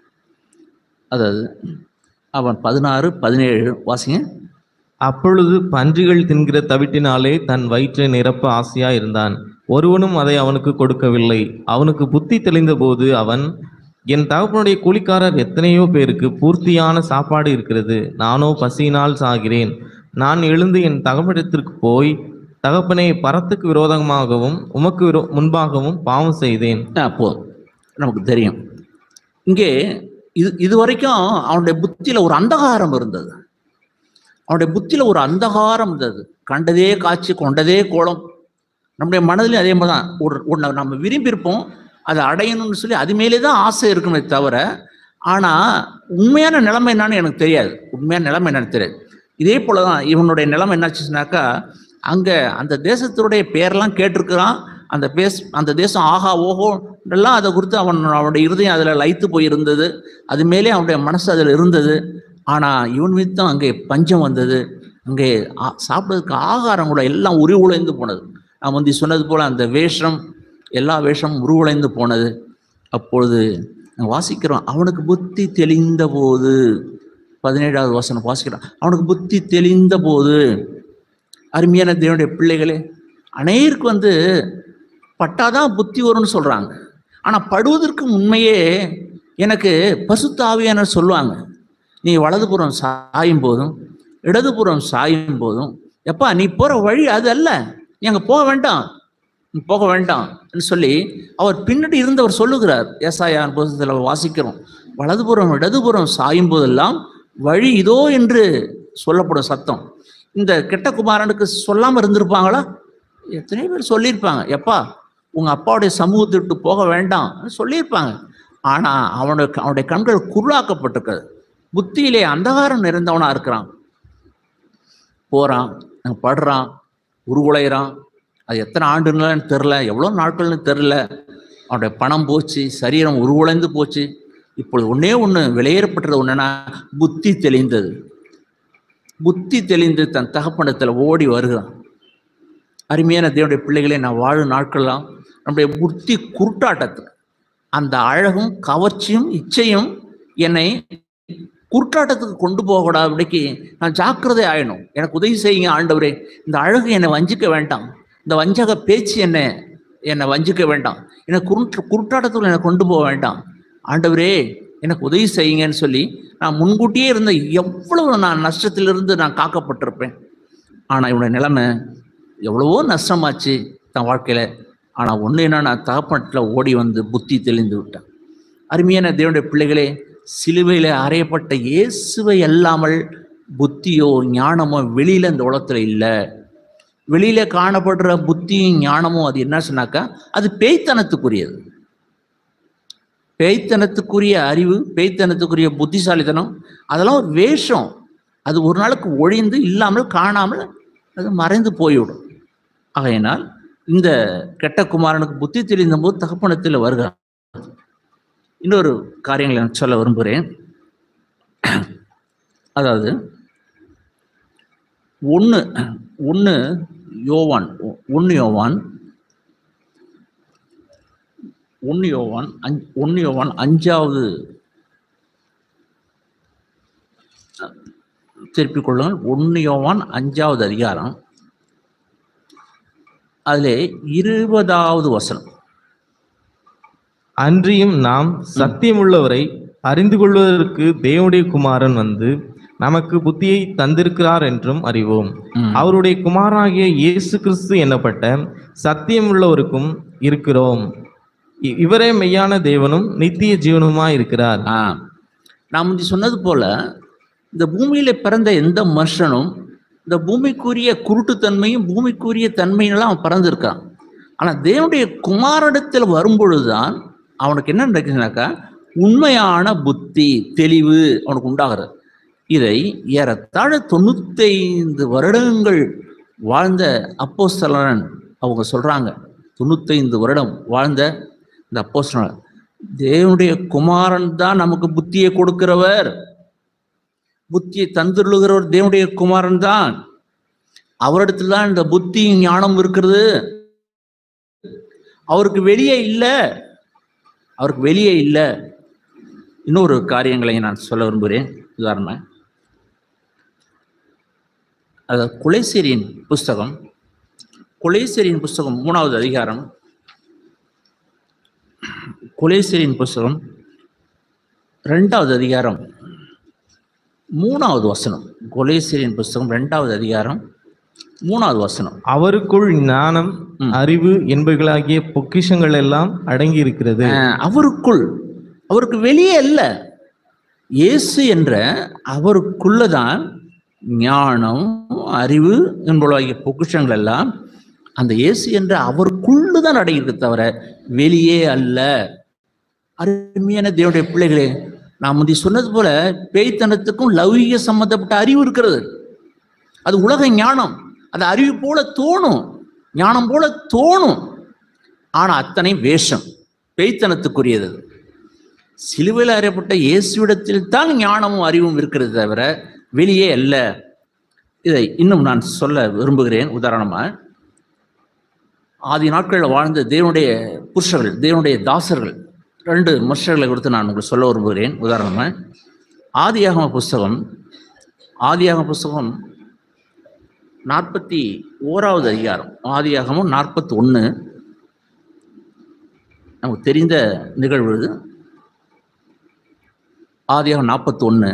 அதாவது அவன் பதினாறு பதினேழு வாசிங்க அப்பொழுது பன்றிகள் தின்கிற தவிட்டினாலே தன் வயிற்றை நிரப்ப ஆசையா இருந்தான் ஒருவனும் அதை அவனுக்கு கொடுக்கவில்லை அவனுக்கு புத்தி தெளிந்த போது அவன் என் தகப்பனுடைய கூலிக்காரர் எத்தனையோ பேருக்கு பூர்த்தியான சாப்பாடு இருக்கிறது நானோ பசியினால் சாகிறேன் நான் எழுந்து என் தகப்பனிடத்திற்கு போய் தகப்பனே பரத்துக்கு விரோதமாகவும் உமக்கு விரோ முன்பாகவும் பாவம் செய்தேன் ஆ, போதும் நமக்கு தெரியும் இங்கே இது இது வரைக்கும் அவனுடைய புத்தியில ஒரு அந்தகாரம் இருந்தது அவனுடைய புத்தியில ஒரு அந்தகாரம் இருந்தது கண்டதே காட்சி கொண்டதே கோலம் நம்முடைய மனதிலும் அதே மாதிரி தான் ஒரு ஒன்றை நம்ம விரும்பியிருப்போம் அதை அடையணும்னு சொல்லி அது மேலே தான் ஆசை இருக்குமே தவிர ஆனால் உண்மையான நிலைமை என்னன்னு எனக்கு தெரியாது உண்மையான நிலைமை என்னன்னு தெரியாது இதே போல தான் இவனுடைய நிலைமை என்னாச்சுனாக்கா அங்கே அந்த தேசத்தினுடைய பேரெல்லாம் கேட்டிருக்கிறான் அந்த பேஸ் அந்த தேசம் ஆஹா ஓஹோ எல்லாம் அதை குறித்து அவன் அவனுடைய இருதயம் அதில் லைத்து போயிருந்தது அது மேலே அவனுடைய மனசு அதில் இருந்தது ஆனால் இவன் மீது தான் அங்கே பஞ்சம் வந்தது அங்கே ஆ- சாப்பிட்றதுக்கு ஆகாரம் கூட எல்லாம் உருவுழைந்து போனது நான் முந்தி சொன்னது போல அந்த வேஷம் எல்லா வேஷமும் உருவுழைந்து போனது அப்பொழுது நான் வாசிக்கிறோம் அவனுக்கு புத்தி தெளிந்த போது பதினேழாவது வசனம் வாசிக்கிறான் அவனுக்கு புத்தி தெளிந்த போது அருமையான தேவனுடைய பிள்ளைகளே அநேருக்கு வந்து பட்டாதான் புத்தி வரும்னு சொல்றாங்க ஆனா படுவதற்கு உண்மையே எனக்கு பசுத்த ஆவியானவர் சொல்லுவாங்க நீ வலதுபுறம் சாயும் போதும் இடதுபுறம் சாயும் போதும் எப்பா நீ போற வழி அது அல்ல நீ அங்க போக வேண்டாம் நீ போக வேண்டாம் சொல்லி அவர் பின்னாடி இருந்தவர் சொல்லுகிறார் ஏசாயா புத்தகத்தில் வாசிக்கிறோம் வலதுபுறம் இடதுபுறம் சாயும் போதெல்லாம் வழி இதோ என்று சொல்லப்படும் சத்தம் இந்த கெட்ட குமாரனுக்கு சொல்லாம இருந்திருப்பாங்களா எத்தனை பேர் சொல்லியிருப்பாங்க எப்பா உங்க அப்பாவுடைய சமூகத்தை விட்டு போக வேண்டாம் சொல்லியிருப்பாங்க ஆனா அவனுக்கு அவனுடைய கண்கள் குருளாக்கப்பட்டிருக்கிறது புத்தியிலே அந்தகாரம் நிறைந்தவனா இருக்கிறான் போறான் அங்க படுறான் உருகுலைகிறான் அது எத்தனை ஆண்டுன்னு தெரில எவ்வளோ நாட்கள்னு தெரில அவனுடைய பணம் போச்சு சரீரம் உருகுலைந்து போச்சு இப்பொழுது ஒண்ணே ஒன்று வெளியேறப்பட்டது ஒன்றுனா புத்தி தெளிந்தது புத்தி தெளிந்து தன் தகப்பனத்தில் ஓடி வருகிறான் அருமையான தேவனுடைய பிள்ளைகளே நான் வாழும் நாட்கள்லாம் நம்முடைய புத்தி குருட்டாட்டத்துக்கு அந்த அழகும் கவர்ச்சியும் இச்சையும் என்னை குருட்டாட்டத்துக்கு கொண்டு போகக்கூடாதபடிக்கு நான் ஜாக்கிரதை ஆயிடும் எனக்கு உதவி செய்யுங்க ஆண்டவரே இந்த அழகு என்னை வஞ்சிக்க வேண்டாம் இந்த வஞ்சக பேச்சு என்னை என்னை வஞ்சிக்க வேண்டாம் என்னை குருட்டு குருட்டாட்டத்துக்குள்ள என்னை கொண்டு போக வேண்டாம் ஆண்டவரே எனக்கு உதவி செய்யுங்கன்னு சொல்லி நான் முன்கூட்டியே இருந்த எவ்வளவு நான் நஷ்டத்திலிருந்து நான் காக்கப்பட்டிருப்பேன் ஆனால் இவனுடைய நிலைமை எவ்வளவோ நஷ்டமாச்சு தன் வாழ்க்கையில் ஆனால் ஒன்று என்ன நான் தகப்பனத்தில் ஓடி வந்து புத்தி தெளிந்து விட்டேன் அருமையான தேவனுடைய பிள்ளைகளே சிலுவையில் அறையப்பட்ட இயேசுவை அல்லாமல் புத்தியோ ஞானமோ வெளியில் இந்த உலகத்தில் இல்லை வெளியில காணப்படுற புத்தியும் ஞானமும் அது என்ன சொன்னாக்கா அது பேய்த்தனத்துக்குரியது பேய்த்தனத்துக்குரிய அறிவு பேய்த்தனத்துக்குரிய புத்திசாலித்தனம் அதெல்லாம் ஒரு வேஷம் அது ஒரு நாளுக்கு ஒழிந்து இல்லாமல் காணாமல் அது மறைந்து போய்விடும் ஆகையினால் இந்த கெட்ட குமாரனுக்கு புத்தி தெரிந்த போது தகப்பனத்தில் வருகிறான் இன்னொரு காரியங்களை நான் சொல்ல விரும்புகிறேன் அதாவது ஒன்று ஒன்று யோவான் ஒன்று யோவான் ஒன்று யோவான் அஞ் ஒன்று யோவான் அஞ்சாவது திருப்பிக் கொள்ளுங்கள் ஒன்று யோவான் அஞ்சாவது அதிகாரம் அதிலே இருபதாவது வசனம் அன்றியும் நாம் சத்தியமுள்ளவரை அறிந்து கொள்வதற்கு தேவனுடைய குமாரன் வந்து நமக்கு புத்தியை தந்திருக்கிறார் என்றும் அறிவோம் ம். அவருடைய குமாரனாகிய இயேசு கிறிஸ்து என்னப்பட்ட சத்தியமுள்ளவருக்கும் இருக்கிறோம் இ- இவரே மெய்யான தேவனும் நித்திய ஜீவனுமாய் இருக்கிறார் ஆ நான் முந்தி சொன்னது போல இந்த பூமியில பிறந்த எந்த மனுஷனும் இந்த பூமிக்குரிய குருட்டுத்தன்மையும் பூமிக்குரிய தன்மையெல்லாம் அவன் பிறந்திருக்கான் ஆனா தேவனுடைய குமாரடத்தில் வரும்பொழுதுதான் அவனுக்கு என்ன நடக்குதுனாக்கா உண்மையான புத்தி தெளிவு அவனுக்கு உண்டாகிறது இதை ஏறத்தாழ தொண்ணூத்தைந்து வருடங்கள் வாழ்ந்த அப்போஸ்தலன் அவங்க சொல்றாங்க தொண்ணூத்தைந்து வருடம் வாழ்ந்த இந்த அப்போஸ்தலன் தேவனுடைய குமாரன் தான் நமக்கு புத்தியை கொடுக்கிறவர் புத்தியை தந்துள்ளுகிறவர் தேவனுடைய குமாரன் தான் அவரிடத்துல தான் இந்த புத்தி ஞானம் இருக்கிறது அவருக்கு வெளியே இல்லை அவருக்கு வெளியே இல்லை இன்னொரு காரியங்களை நான் சொல்ல விரும்புகிறேன் உதாரணம் அது குலேசரியின் புஸ்தகம் குலேசரியின் புஸ்தகம் மூணாவது அதிகாரம் குலேசரியின் புஸ்தகம் ரெண்டாவது அதிகாரம் மூணாவது வசனம் குலேசரியின் புஸ்தகம் ரெண்டாவது அதிகாரம் மூணாவது வசனம் அவருக்குள் ஞானம் அறிவு என்பவைகளாகிய பொக்கிஷங்கள் எல்லாம் அடங்கி இருக்கிறது அஹ், அவருக்குள் அவருக்கு வெளியே அல்ல இயேசு என்ற அவருக்குள்ளதான் ஞானம் அறிவு என்பதாகிய பொக்கிஷங்கள் எல்லாம் அந்த இயேசு என்ற அவருக்குள்ளதான் தான் அடங்கியிருக்கு தவிர வெளியே அல்ல அருமையான தேவனுடைய பிள்ளைகளே நான் முந்தி சொன்னது போல பேய்த்தனத்துக்கும் லௌகிக சம்பந்தப்பட்ட அறிவு இருக்கிறது அது உலக ஞானம் அது அறிவு போல தோணும் ஞானம் போல தோணும் ஆனா அத்தனை வேஷம் பேய்த்தனத்துக்குரியது அது. சிலுவையில் அறியப்பட்ட இயேசுவிடத்தில் தான் ஞானமும் அறிவும் இருக்கிறது தவிர வெளியே அல்ல இதை இன்னும் நான் சொல்ல விரும்புகிறேன் உதாரணமா ஆதி நாட்களில் வாழ்ந்த தேவனுடைய புருஷர்கள் தேவனுடைய தாசர்கள் ரெண்டு மனுஷர்களை குறித்து நான் உங்களுக்கு சொல்ல விரும்புகிறேன் உதாரணமா ஆதியாகம புஸ்தகம் ஆதியாகம புஸ்தகம் நாற்பத்தி ஓராவது அதிகாரம் ஆதியாகமும் நாற்பத்தி ஒன்று நமக்கு தெரிந்த நிகழ்வு இது ஆதியாகம் நாற்பத்தி ஒன்று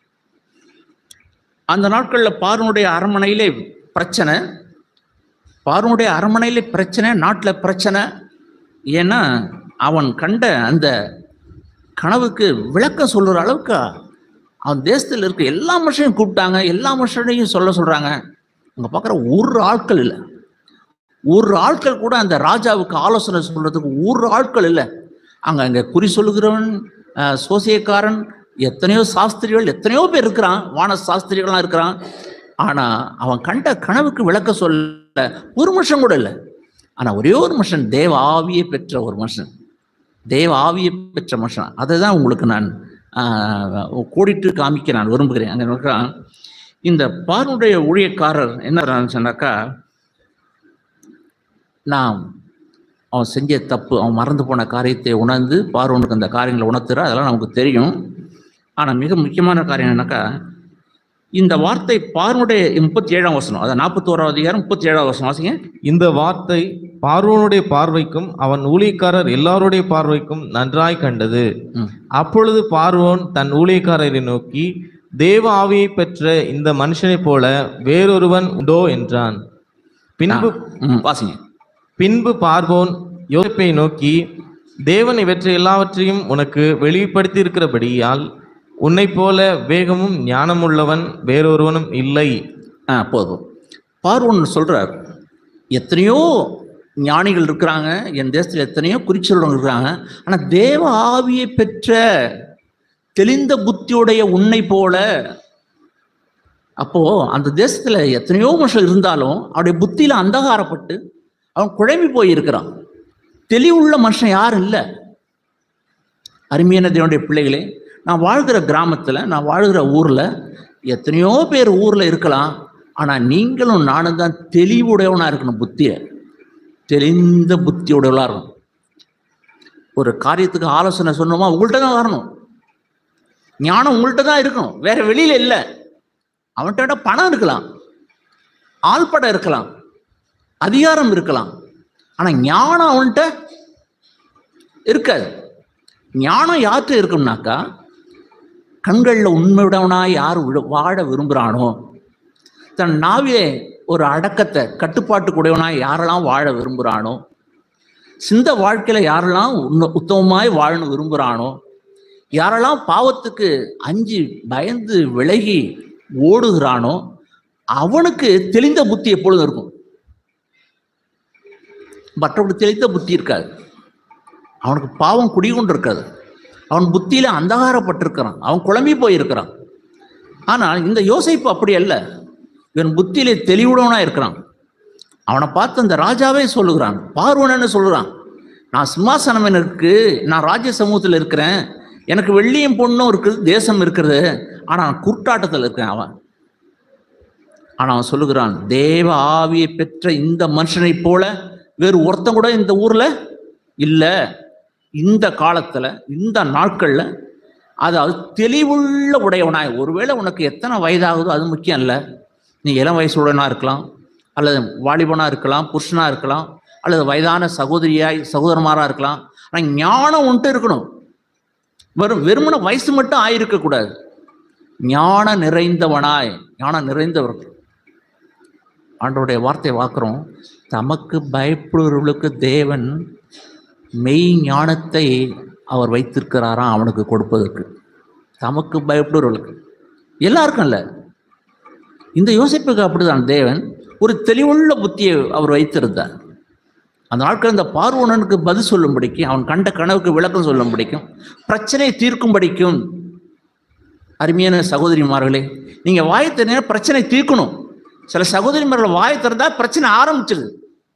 அந்த நாட்களில் பார்வனுடைய அரண்மனையிலே பிரச்சனை பார்வனுடைய அரண்மனையிலே பிரச்சனை நாட்டில் பிரச்சனை ஏன்னா அவன் கண்ட அந்த கனவுக்கு விளக்கம் சொல்லுற அளவுக்கு அவன் தேசத்தில் இருக்க எல்லா மனுஷனையும் கூப்பிட்டாங்க எல்லா மனுஷனையும் சொல்ல சொல்றாங்க அங்கே பார்க்குற ஒரு ஆட்கள் இல்லை ஒரு ஆட்கள் கூட அந்த ராஜாவுக்கு ஆலோசனை சொல்றதுக்கு ஒரு ஆட்கள் இல்லை அங்க அங்க குறி சொல்லுகிறவன் அஹ், சோசியக்காரன் எத்தனையோ சாஸ்திரிகள் எத்தனையோ பேர் இருக்கிறான் வான சாஸ்திரிகள்லாம் இருக்கிறான் ஆனா அவன் கண்ட கனவுக்கு விளக்க சொல்ல ஒரு மனுஷன் கூட இல்லை ஆனா ஒரே ஒரு மனுஷன் தேவ ஆவியை பெற்ற ஒரு மனுஷன் தேவ ஆவியை பெற்ற மனுஷன் அதை தான் உங்களுக்கு நான் ஆஹ், கோடிட்டு காமிக்க நான் விரும்புகிறேன் அங்கே இருக்கிறான் இந்த பார்வனுடைய ஊழியக்காரர் என்ன சொன்னாக்கா நான் அவன் செஞ்ச தப்பு அவன் மறந்து போன காரியத்தை உணர்ந்து பார்வனுக்கு அந்த காரியங்களை உணர்த்துறா அதெல்லாம் நமக்கு தெரியும் ஆனால் மிக முக்கியமான காரியம் என்னன்னாக்கா இந்த வார்த்தை பார்வனுடைய முப்பத்தி ஏழாம் வசனம் அதாவது நாற்பத்தோராவது அதிகாரம் முப்பத்தி ஏழாவது வசனம் வாசிங்க இந்த வார்த்தை பார்வோனுடைய பார்வைக்கும் அவன் ஊழியக்காரர் எல்லாருடைய பார்வைக்கும் நன்றாய் கண்டது ம். அப்பொழுது பார்வோன் தன் ஊழியக்காரரை நோக்கி தேவ ஆவியை பெற்ற இந்த மனுஷனைப் போல வேறொருவன் உண்டோ என்றான் பின்பு ம், வாசிங்க பின்பு பார்வோன் யோசிப்பை நோக்கி தேவன் இவற்றை எல்லாவற்றையும் உனக்கு வெளிப்படுத்தி உன்னைப் போல வேகமும் ஞானமுள்ளவன் வேறொருவனும் இல்லை ஆ போதும் பார்வன் சொல்றார் எத்தனையோ ஞானிகள் இருக்கிறாங்க என் தேசத்தில் எத்தனையோ குறிச்சொல்றவங்க இருக்கிறாங்க ஆனால் தேவ ஆவியை பெற்ற தெளிந்த புத்தியுடைய உன்னை போல அப்போ அந்த தேசத்துல எத்தனையோ மனுஷன் இருந்தாலும் அவருடைய புத்தியில அந்தகாரப்பட்டு அவன் குழம்பி போயிருக்கிறான் தெளிவுள்ள மனுஷன் யாரும் இல்லை அருமையான தேவனுடைய பிள்ளைகளே நான் வாழ்கிற கிராமத்தில் நான் வாழ்கிற ஊரில் எத்தனையோ பேர் ஊரில் இருக்கலாம் ஆனால் நீங்களும் நானும் தான் தெளிவுடையவனாக இருக்கணும் புத்தியை தெளிந்த புத்தியுடையவளாக இருக்கணும் ஒரு காரியத்துக்கு ஆலோசனை சொன்னோமா உங்கள்கிட்ட தான் வரணும் ஞானம் உங்கள்கிட்ட தான் இருக்கணும் வேற வெளியில இல்லை அவன்கிட்ட பணம் இருக்கலாம் ஆள்படம் இருக்கலாம் அதிகாரம் இருக்கலாம் ஆனா ஞானம் அவன்கிட்ட இருக்காது ஞானம் யார்கிட்ட இருக்கும்னாக்கா கண்களில் உண்மையுடவனாய் யார் விழ- வாழ விரும்புகிறானோ தன் நாவிலே ஒரு அடக்கத்தை கட்டுப்பாட்டுக்குடையவனாய் யாரெல்லாம் வாழ விரும்புகிறானோ சிந்த வாழ்க்கையில யாரெல்லாம் உன்ன- உத்தமமாய் வாழணும் விரும்புகிறானோ யாரெல்லாம் பாவத்துக்கு அஞ்சு பயந்து விலகி ஓடுகிறானோ அவனுக்கு தெளிந்த புத்தி எப்பொழுதும் இருக்கும் மற்றபடி தெளிந்த புத்தி இருக்காது அவனுக்கு பாவம் குடிகொண்டு இருக்காது அவன் புத்தியில அந்தகாரப்பட்டிருக்கிறான் அவன் குழம்பி போயிருக்கிறான் ஆனால் இந்த யோசிப்பு அப்படி அல்ல இவன் புத்தியிலே தெளிவுடவனா இருக்கிறான் அவனை பார்த்து அந்த ராஜாவே சொல்லுகிறான் பார்வனன்னு சொல்லுறான் நான் சிம்மாசனம் இருக்கு நான் ராஜ்ய சமூகத்தில் இருக்கிறேன் எனக்கு வெள்ளியும் பொண்ணும் இருக்குது தேசம் இருக்கிறது ஆனால் நான் குருட்டாட்டத்தில் இருக்கேன் அவன் ஆனால் அவன் சொல்லுகிறான் தேவ ஆவியை பெற்ற இந்த மனுஷனைப் போல வேறு ஒருத்தன் கூட இந்த ஊர்ல இல்லை இந்த காலத்துல இந்த நாட்கள்ல அதாவது தெளிவுள்ள உடையவனாய் ஒருவேளை உனக்கு எத்தனை வயதாகுதோ அது முக்கியம் இல்லை நீ இளம் வயசுடனா இருக்கலாம் அல்லது வாலிபனா இருக்கலாம் புருஷனா இருக்கலாம் அல்லது வயதான சகோதரியாய் சகோதரமாரா இருக்கலாம் ஆனால் ஞானம் உன்ட்டு இருக்கணும் வெறும் வெறுமன வயசு மட்டும் ஆயிருக்க கூடாது ஞான நிறைந்தவனாய் ஞானம் நிறைந்தவர்கள் ஆண்டவருடைய வார்த்தை வாக்குறோம் தமக்கு பயப்படுபவர்களுக்கு தேவன் மெய் ஞானத்தை அவர் வைத்திருக்கிறாராம் அவனுக்கு கொடுப்பதற்கு தமக்கு பயப்படுபவர்களுக்கு எல்லாருக்கும் இல்லை இந்த யோசிப்புக்கு அப்படிதான் தேவன் ஒரு தெளிவுள்ள புத்தியை அவர் வைத்திருந்தார் அந்த நாட்கள் இந்த பார்வனனுக்கு பதில் சொல்லும்படிக்கு அவன் கண்ட கனவுக்கு விளக்கம் சொல்லும்படிக்கும் பிரச்சனை தீர்க்கும்படிக்கும் அருமையான சகோதரிமார்களே நீங்க வாயை திறந்தா பிரச்சனை தீர்க்கணும் சில சகோதரிமார்கள் வாயை திறந்தா பிரச்சனை ஆரம்பிச்சிருது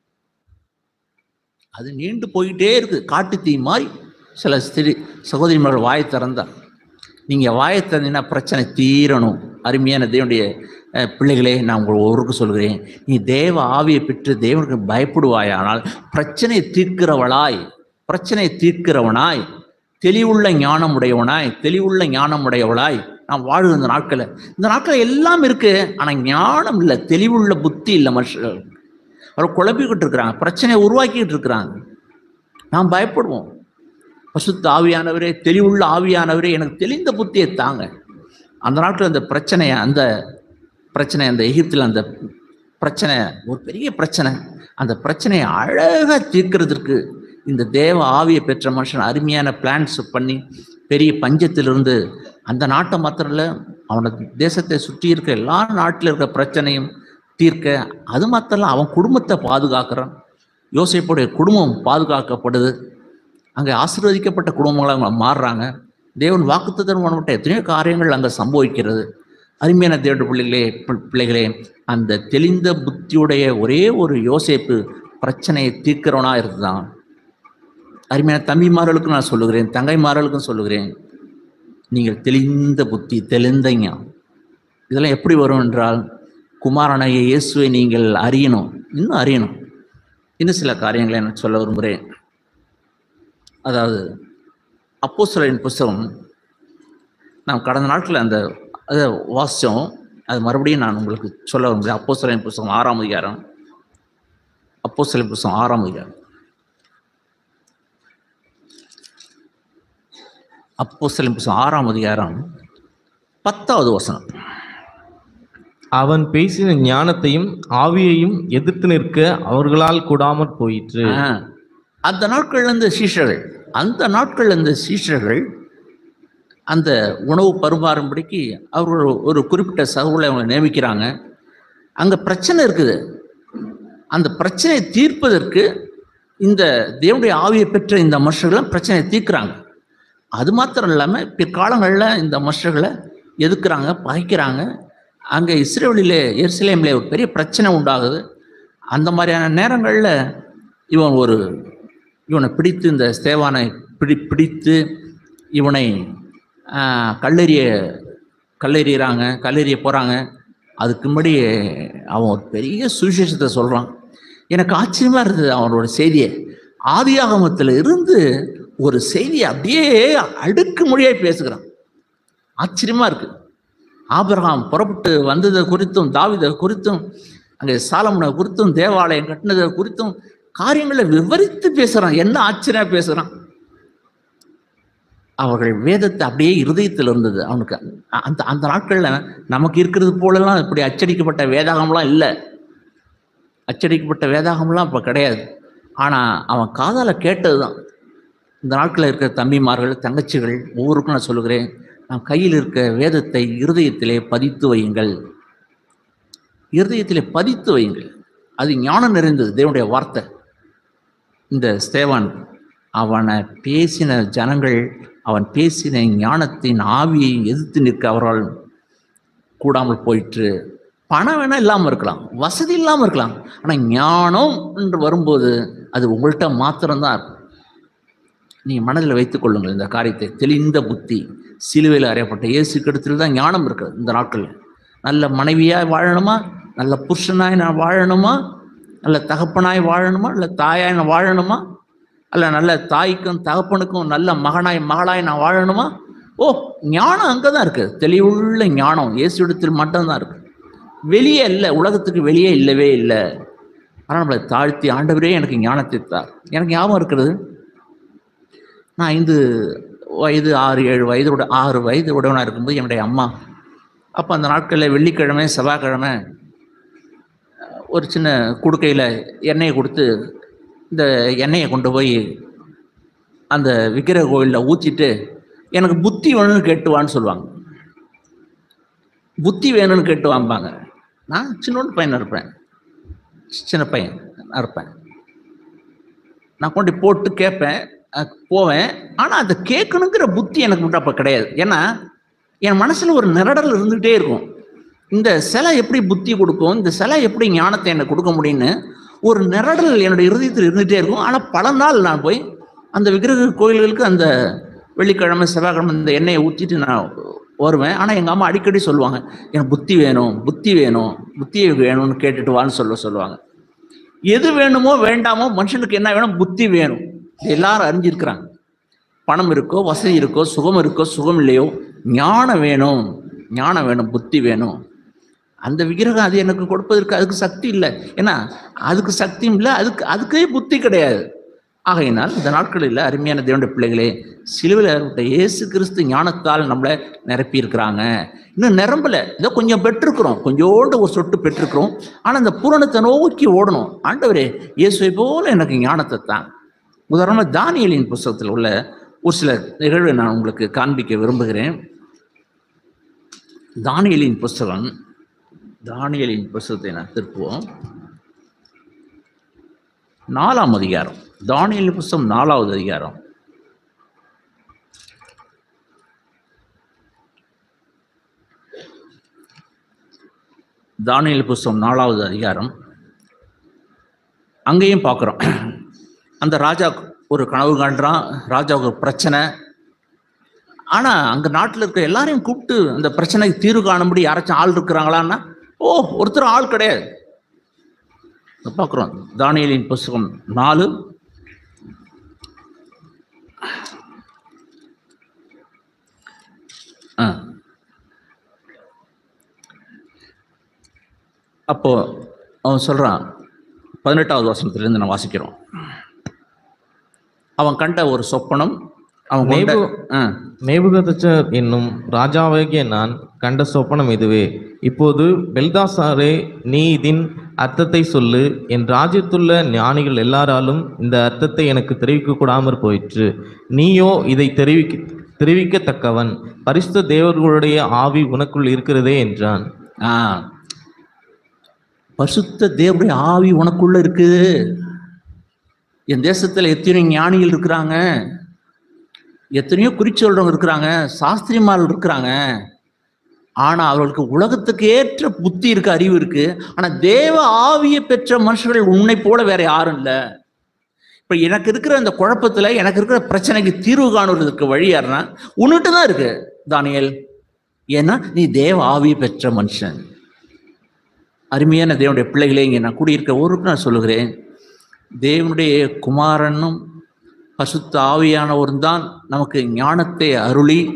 அது நீண்டு போயிட்டே இருக்கு காட்டு தீ மாதிரி சில ஸ்திரி சகோதரிமார்கள் வாயை திறந்தா நீங்க வாயை திறந்தீங்கன்னா பிரச்சனை தீரணும் அருமையான தேவனுடைய அஹ், பிள்ளைகளே நான் உங்கள் ஒருக்கு சொல்கிறேன் நீ தேவ ஆவியை பெற்று தேவனுக்கு பயப்படுவாயானால் பிரச்சனையை தீர்க்கிறவளாய் பிரச்சனையை தீர்க்கிறவனாய் தெளிவுள்ள ஞானம் உடையவனாய் தெளிவுள்ள ஞானம் உடையவளாய் நான் வாழும் இந்த நாட்களில் இந்த நாட்கள் எல்லாம் இருக்கு ஆனா ஞானம் இல்லை தெளிவுள்ள புத்தி இல்லை மனுஷர்கள் அவர் குழப்பிக்கிட்டு இருக்கிறாங்க பிரச்சனையை உருவாக்கிட்டு இருக்கிறாங்க நாம் பயப்படுவோம் பசுத்த ஆவியானவரே தெளிவுள்ள ஆவியானவரே எனக்கு தெளிந்த புத்தியை தாங்க அந்த நாட்கள் அந்த பிரச்சனையை அந்த பிரச்சனை அந்த எகிப்தில் அந்த பிரச்சனை ஒரு பெரிய பிரச்சனை அந்த பிரச்சனையை அழகாக தீர்க்கிறதுக்கு இந்த தேவ ஆவியை பெற்ற மனுஷன் அருமையான பிளான்ஸ் பண்ணி பெரிய பஞ்சத்திலிருந்து அந்த நாட்டை மாத்திரம் இல்லை அவனை தேசத்தை சுற்றி இருக்க எல்லா நாட்டில் இருக்க பிரச்சனையும் தீர்க்க அது மாத்திரம் இல்ல, அவன் குடும்பத்தை பாதுகாக்கிறான் யோசிப்புடைய குடும்பம் பாதுகாக்கப்படுது அங்கே ஆசீர்வதிக்கப்பட்ட குடும்பங்களாக மாறுறாங்க தேவன் வாக்குத்தத்தம் பண்ணப்பட்ட எத்தனையோ காரியங்கள் அங்கே சம்பவிக்கிறது அருமையான தேவ பிள்ளைகளே பி- பிள்ளைகளே அந்த தெளிந்த புத்தியுடைய ஒரே ஒரு யோசேப்பு பிரச்சனையை தீர்க்கிறவனா இருந்தான் அருமையான தம்பிமார்களுக்கும் நான் சொல்லுகிறேன் தங்கைமார்களுக்கும் சொல்லுகிறேன் நீங்கள் தெளிந்த புத்தி தெளிந்த ஞானம் இதெல்லாம் எப்படி வரும் என்றால் குமாரனாகிய இயேசுவை நீங்கள் அறியணும் இன்னும் அறியணும் இன்னும் சில காரியங்களை நான் சொல்ல விரும்புகிறேன் அதாவது அப்போஸ்தலரின் புஸ்தகம் நாம் கடந்த நாட்களில் அந்த அதை வாசித்தோம் அது மறுபடியும் நான் உங்களுக்கு சொல்ல விரும்புகிறேன் அப்போஸ்தலரின் புஸ்தகம் ஆறாம் அதிகாரம் அப்போஸ்தலரின் புஸ்தகம் ஆறாம் அதிகாரம் அப்போஸ்தலரின் புஸ்தகம் ஆறாம் அதிகாரம் பத்தாவது வசனம் அவன் பேசின ஞானத்தையும் ஆவியையும் எதிர்த்து நிற்க அவர்களால் கூடாமற் போயிற்று ஆ, அந்த நாட்கள்ல இருந்த சீஷர்கள் அந்த நாட்கள்ல இருந்த சீஷர்கள் அந்த உணவு பருமாறும்படிக்கு அவர் ஒரு ஒரு குறிப்பிட்ட சகவுல அவங்க நியமிக்கிறாங்க அங்க பிரச்சனை இருக்குது அந்த பிரச்சனையை தீர்ப்பதற்கு இந்த தேவனுடைய ஆவியை பெற்ற இந்த மனுஷர்களும் பிரச்சனையை தீர்க்கிறாங்க அது மாத்திரம் இல்லாமல் பிற்காலங்களில் இந்த மனுஷர்களை எதுக்குறாங்க பகைக்கிறாங்க அங்கே இஸ்ரேலிலே எருசலேமிலே ஒரு பெரிய பிரச்சனை உண்டாகுது அந்த மாதிரியான நேரங்களில் இவன் ஒரு இவனை பிடித்து இந்த ஸ்தேவானை பிடி பிடித்து இவனை ஆஹ், கல்லெறிய கல்லெறிகிறாங்க கல்லெறிய போகிறாங்க அதுக்கு முன்னாடி அவன் ஒரு பெரிய சுவிசேஷத்தை சொல்கிறான் எனக்கு ஆச்சரியமாக இருந்தது அவனோட செய்தியை ஆதியாகமத்தில் இருந்து ஒரு செய்தியை அப்படியே அடுக்கு மொழியாக பேசுகிறான் ஆச்சரியமாக இருக்குது ஆபிரகாம் புறப்பட்டு வந்ததை குறித்தும் தாவிதை குறித்தும் அங்கே சாலமுனை குறித்தும் தேவாலயம் கட்டினதை குறித்தும் காரியங்களை விவரித்து பேசுறான் என்ன ஆச்சரியா பேசுறான் அவர்கள் வேதத்தை அப்படியே இருதயத்தில் இருந்தது அவனுக்கு அ- அந்த அந்த நாட்கள்ல நமக்கு இருக்கிறது போலலாம் இப்படி அச்சடிக்கப்பட்ட வேதாகம்லாம் இல்லை அச்சடிக்கப்பட்ட வேதாகம்லாம் இப்போ கிடையாது ஆனால் அவன் காதால கேட்டது தான் இந்த நாட்களில் இருக்கிற தம்பிமார்கள் தங்கச்சிகள் ஒவ்வொருக்கும் நான் சொல்லுகிறேன் நாம் கையில் இருக்க வேதத்தை இருதயத்திலே பதித்து வையுங்கள் இருதயத்திலே பதித்து வையுங்கள் அது ஞானம் நிறைந்தது தேவனுடைய வார்த்தை இந்த ஸ்தேவான் அவனை பேசின ஜனங்கள் அவன் பேசின ஞானத்தின் ஆவியை எதிர்த்து நிற்க அவரால் கூடாமல் போயிற்று பணம் வேணா இல்லாமல் இருக்கலாம் வசதி இல்லாமல் இருக்கலாம் ஆனால் ஞானம் என்று வரும்போது அது உங்கள்கிட்ட மாத்திரம்தான் இருக்கும் நீ மனதில் வைத்துக் கொள்ளுங்கள் இந்த காரியத்தை தெளிந்த புத்தி சிலுவையில் அறையப்பட்ட இயேசு கிடத்தில் தான் ஞானம் இருக்குது இந்த நாட்களில் நல்ல மனைவியாய் வாழணுமா நல்ல புருஷனாய் நான் வாழணுமா நல்ல தகப்பனாய் வாழணுமா இல்லை தாயாய் நான் வாழணுமா அல்ல நல்ல தாய்க்கும் தகப்பனுக்கும் நல்ல மகனாய் மகளாய் நான் வாழணுமா ஓ ஞானம் அங்கே தான் இருக்குது தெளிவுள்ள ஞானம் இயேசு இடத்தில் மட்டும்தான் இருக்கு வெளியே இல்லை உலகத்துக்கு வெளியே இல்லவே இல்லை ஆனால் நம்மளை தாழ்த்தி ஆண்டவரே எனக்கு ஞானத்தை தார் எனக்கு ஞாபகம் இருக்கிறது நான் ஐந்து வயது ஆறு ஏழு வயது உட ஆறு வயது உடவனாக இருக்கும்போது என்னுடைய அம்மா அப்போ அந்த நாட்களில் வெள்ளிக்கிழமை செவ்வாய்க்கிழமை ஒரு சின்ன குடுக்கையில் எண்ணெயை கொடுத்து இந்த எண்ணெயை கொண்டு போய் அந்த விக்கிரக கோயிலில் ஊற்றிட்டு எனக்கு புத்தி வேணும்னு கேட்டுவான்னு சொல்லுவாங்க புத்தி வேணும்னு கேட்டு வாம்பாங்க நான் சின்னோண்டு பையன் இருப்பேன் சின்ன பையன் நான் இருப்பேன் நான் கொண்டு போட்டு கேட்பேன் அஹ் போவேன் ஆனால் அதை கேட்கணுங்கிற புத்தி எனக்கு மட்டும் அப்போ கிடையாது ஏன்னா என் மனசில் ஒரு நிரடல் இருந்துகிட்டே இருக்கும் இந்த சிலை எப்படி புத்தி கொடுக்கும் இந்த சிலை எப்படி ஞானத்தை எனக்கு கொடுக்க முடியும்னு ஒரு நிரடல் என்னுடைய இருதயத்தில் இருந்துகிட்டே இருக்கும் ஆனால் பல நாள் நான் போய் அந்த விக்கிரக கோயில்களுக்கு அந்த வெள்ளிக்கிழமை செவ்வாய்க்கிழமை இந்த எண்ணெயை ஊற்றிட்டு நான் வருவேன் ஆனால் எங்கள் அம்மா அடிக்கடி சொல்லுவாங்க எனக்கு புத்தி வேணும் புத்தி வேணும் புத்தி வேணும்னு கேட்டுட்டு வான்னு சொல்ல சொல்லுவாங்க எது வேணுமோ வேண்டாமோ மனுஷனுக்கு என்ன வேணும் புத்தி வேணும் இது எல்லாரும் அறிஞ்சிருக்கிறாங்க பணம் இருக்கோ வசதி இருக்கோ சுகம் இருக்கோ சுகம் இல்லையோ ஞானம் வேணும் ஞானம் வேணும் புத்தி வேணும் அந்த விக்கிரகம் அது எனக்கு கொடுப்பதற்கு அதுக்கு சக்தி இல்லை ஏன்னா அதுக்கு சக்தியும் இல்லை அதுக்கு அதுக்கே புத்தி கிடையாது ஆகையினால் இந்த நாட்களில் அருமையான தேவனுடைய பிள்ளைகளே சிலுவையில் ஏற்பட்ட இயேசு கிறிஸ்து ஞானத்தால் நம்மளை நிரப்பி இருக்கிறாங்க இன்னும் நிரம்பல ஏதோ கொஞ்சம் பெற்றிருக்கிறோம் கொஞ்சோண்டு ஒரு சொட்டு பெற்றிருக்கிறோம் ஆனால் அந்த பூரணத்தை நோக்கி ஓடணும் ஆண்டவரே இயேசுவை போல எனக்கு ஞானத்தை தான் உதாரணமாக தானியலின் புஸ்தகத்தில் உள்ள ஒரு சில நிகழ்வை நான் உங்களுக்கு காண்பிக்க விரும்புகிறேன் தானியலின் புஸ்தகம் தானியலின் புஸ்தகத்தை நான் திருப்புவோம் நாலாம் அதிகாரம் தானியல் புஸ்தகம் நாலாவது அதிகாரம் தானியல் புஸ்தகம் நாலாவது அதிகாரம் அங்கேயும் பார்க்குறோம் அந்த ராஜா ஒரு கனவு காண்றான் ராஜாவுக்கு ஒரு பிரச்சனை ஆனால் அங்கே நாட்டில் இருக்க எல்லாரையும் கூப்பிட்டு அந்த பிரச்சனைக்கு தீர்வு காணும்படி யாராச்சும் ஆள் இருக்கிறாங்களான்னா ஓ ஒருத்தர் ஆள் கிடையாது பார்க்குறோம் தானியலின் புஸ்தகம் நாலு ஆ அப்போ அவன் சொல்றான் பதினெட்டாவது வசனத்திலிருந்து நான் வாசிக்கிறோம் அவன் கண்ட ஒரு சொப்பனம் அவன் கொண்ட நேபு- ஆ நேபுகதச்சர் என்னும் ராஜாவாகிய நான் கண்ட சொப்பனம் இதுவே இப்போது பெல்தாசாரே நீ இதன் அர்த்தத்தை சொல்லு என் ராஜ்யத்துள்ள ஞானிகள் எல்லாராலும் இந்த அர்த்தத்தை எனக்கு தெரிவிக்க கூடாமற் போயிற்று நீயோ இதை தெரிவிக்க தெரிவிக்கத்தக்கவன் பரிசுத்த தேவர்களுடைய ஆவி உனக்குள் இருக்கிறதே என்றான் ஆ பரிசுத்த தேவனுடைய ஆவி உனக்குள்ள இருக்குது என் தேசத்துல எத்தனையோ ஞானிகள் இருக்கிறாங்க எத்தனையோ குறிச்சு சொல்றவங்க இருக்கிறாங்க சாஸ்திரிமார்கள் இருக்கிறாங்க ஆனா அவர்களுக்கு உலகத்துக்கு ஏற்ற புத்தி இருக்கு அறிவு இருக்கு ஆனா தேவ ஆவியை பெற்ற மனுஷர்கள் உன்னை போல வேற யாரும் இல்லை இப்ப எனக்கு இருக்கிற அந்த குழப்பத்துல எனக்கு இருக்கிற பிரச்சனைக்கு தீர்வு காணுறதுக்கு வழி யாருன்னா உன்னிட்டு தான் இருக்கு தானியல் ஏன்னா நீ தேவ ஆவியை பெற்ற மனுஷன் அருமையான தேவனுடைய பிள்ளைகளே இங்கே நான் கூடியிருக்க ஊருக்கு நான் சொல்லுகிறேன் தேவனுடைய குமாரனும் பசுத்த ஆவியானவரும் தான் நமக்கு ஞானத்தை அருளி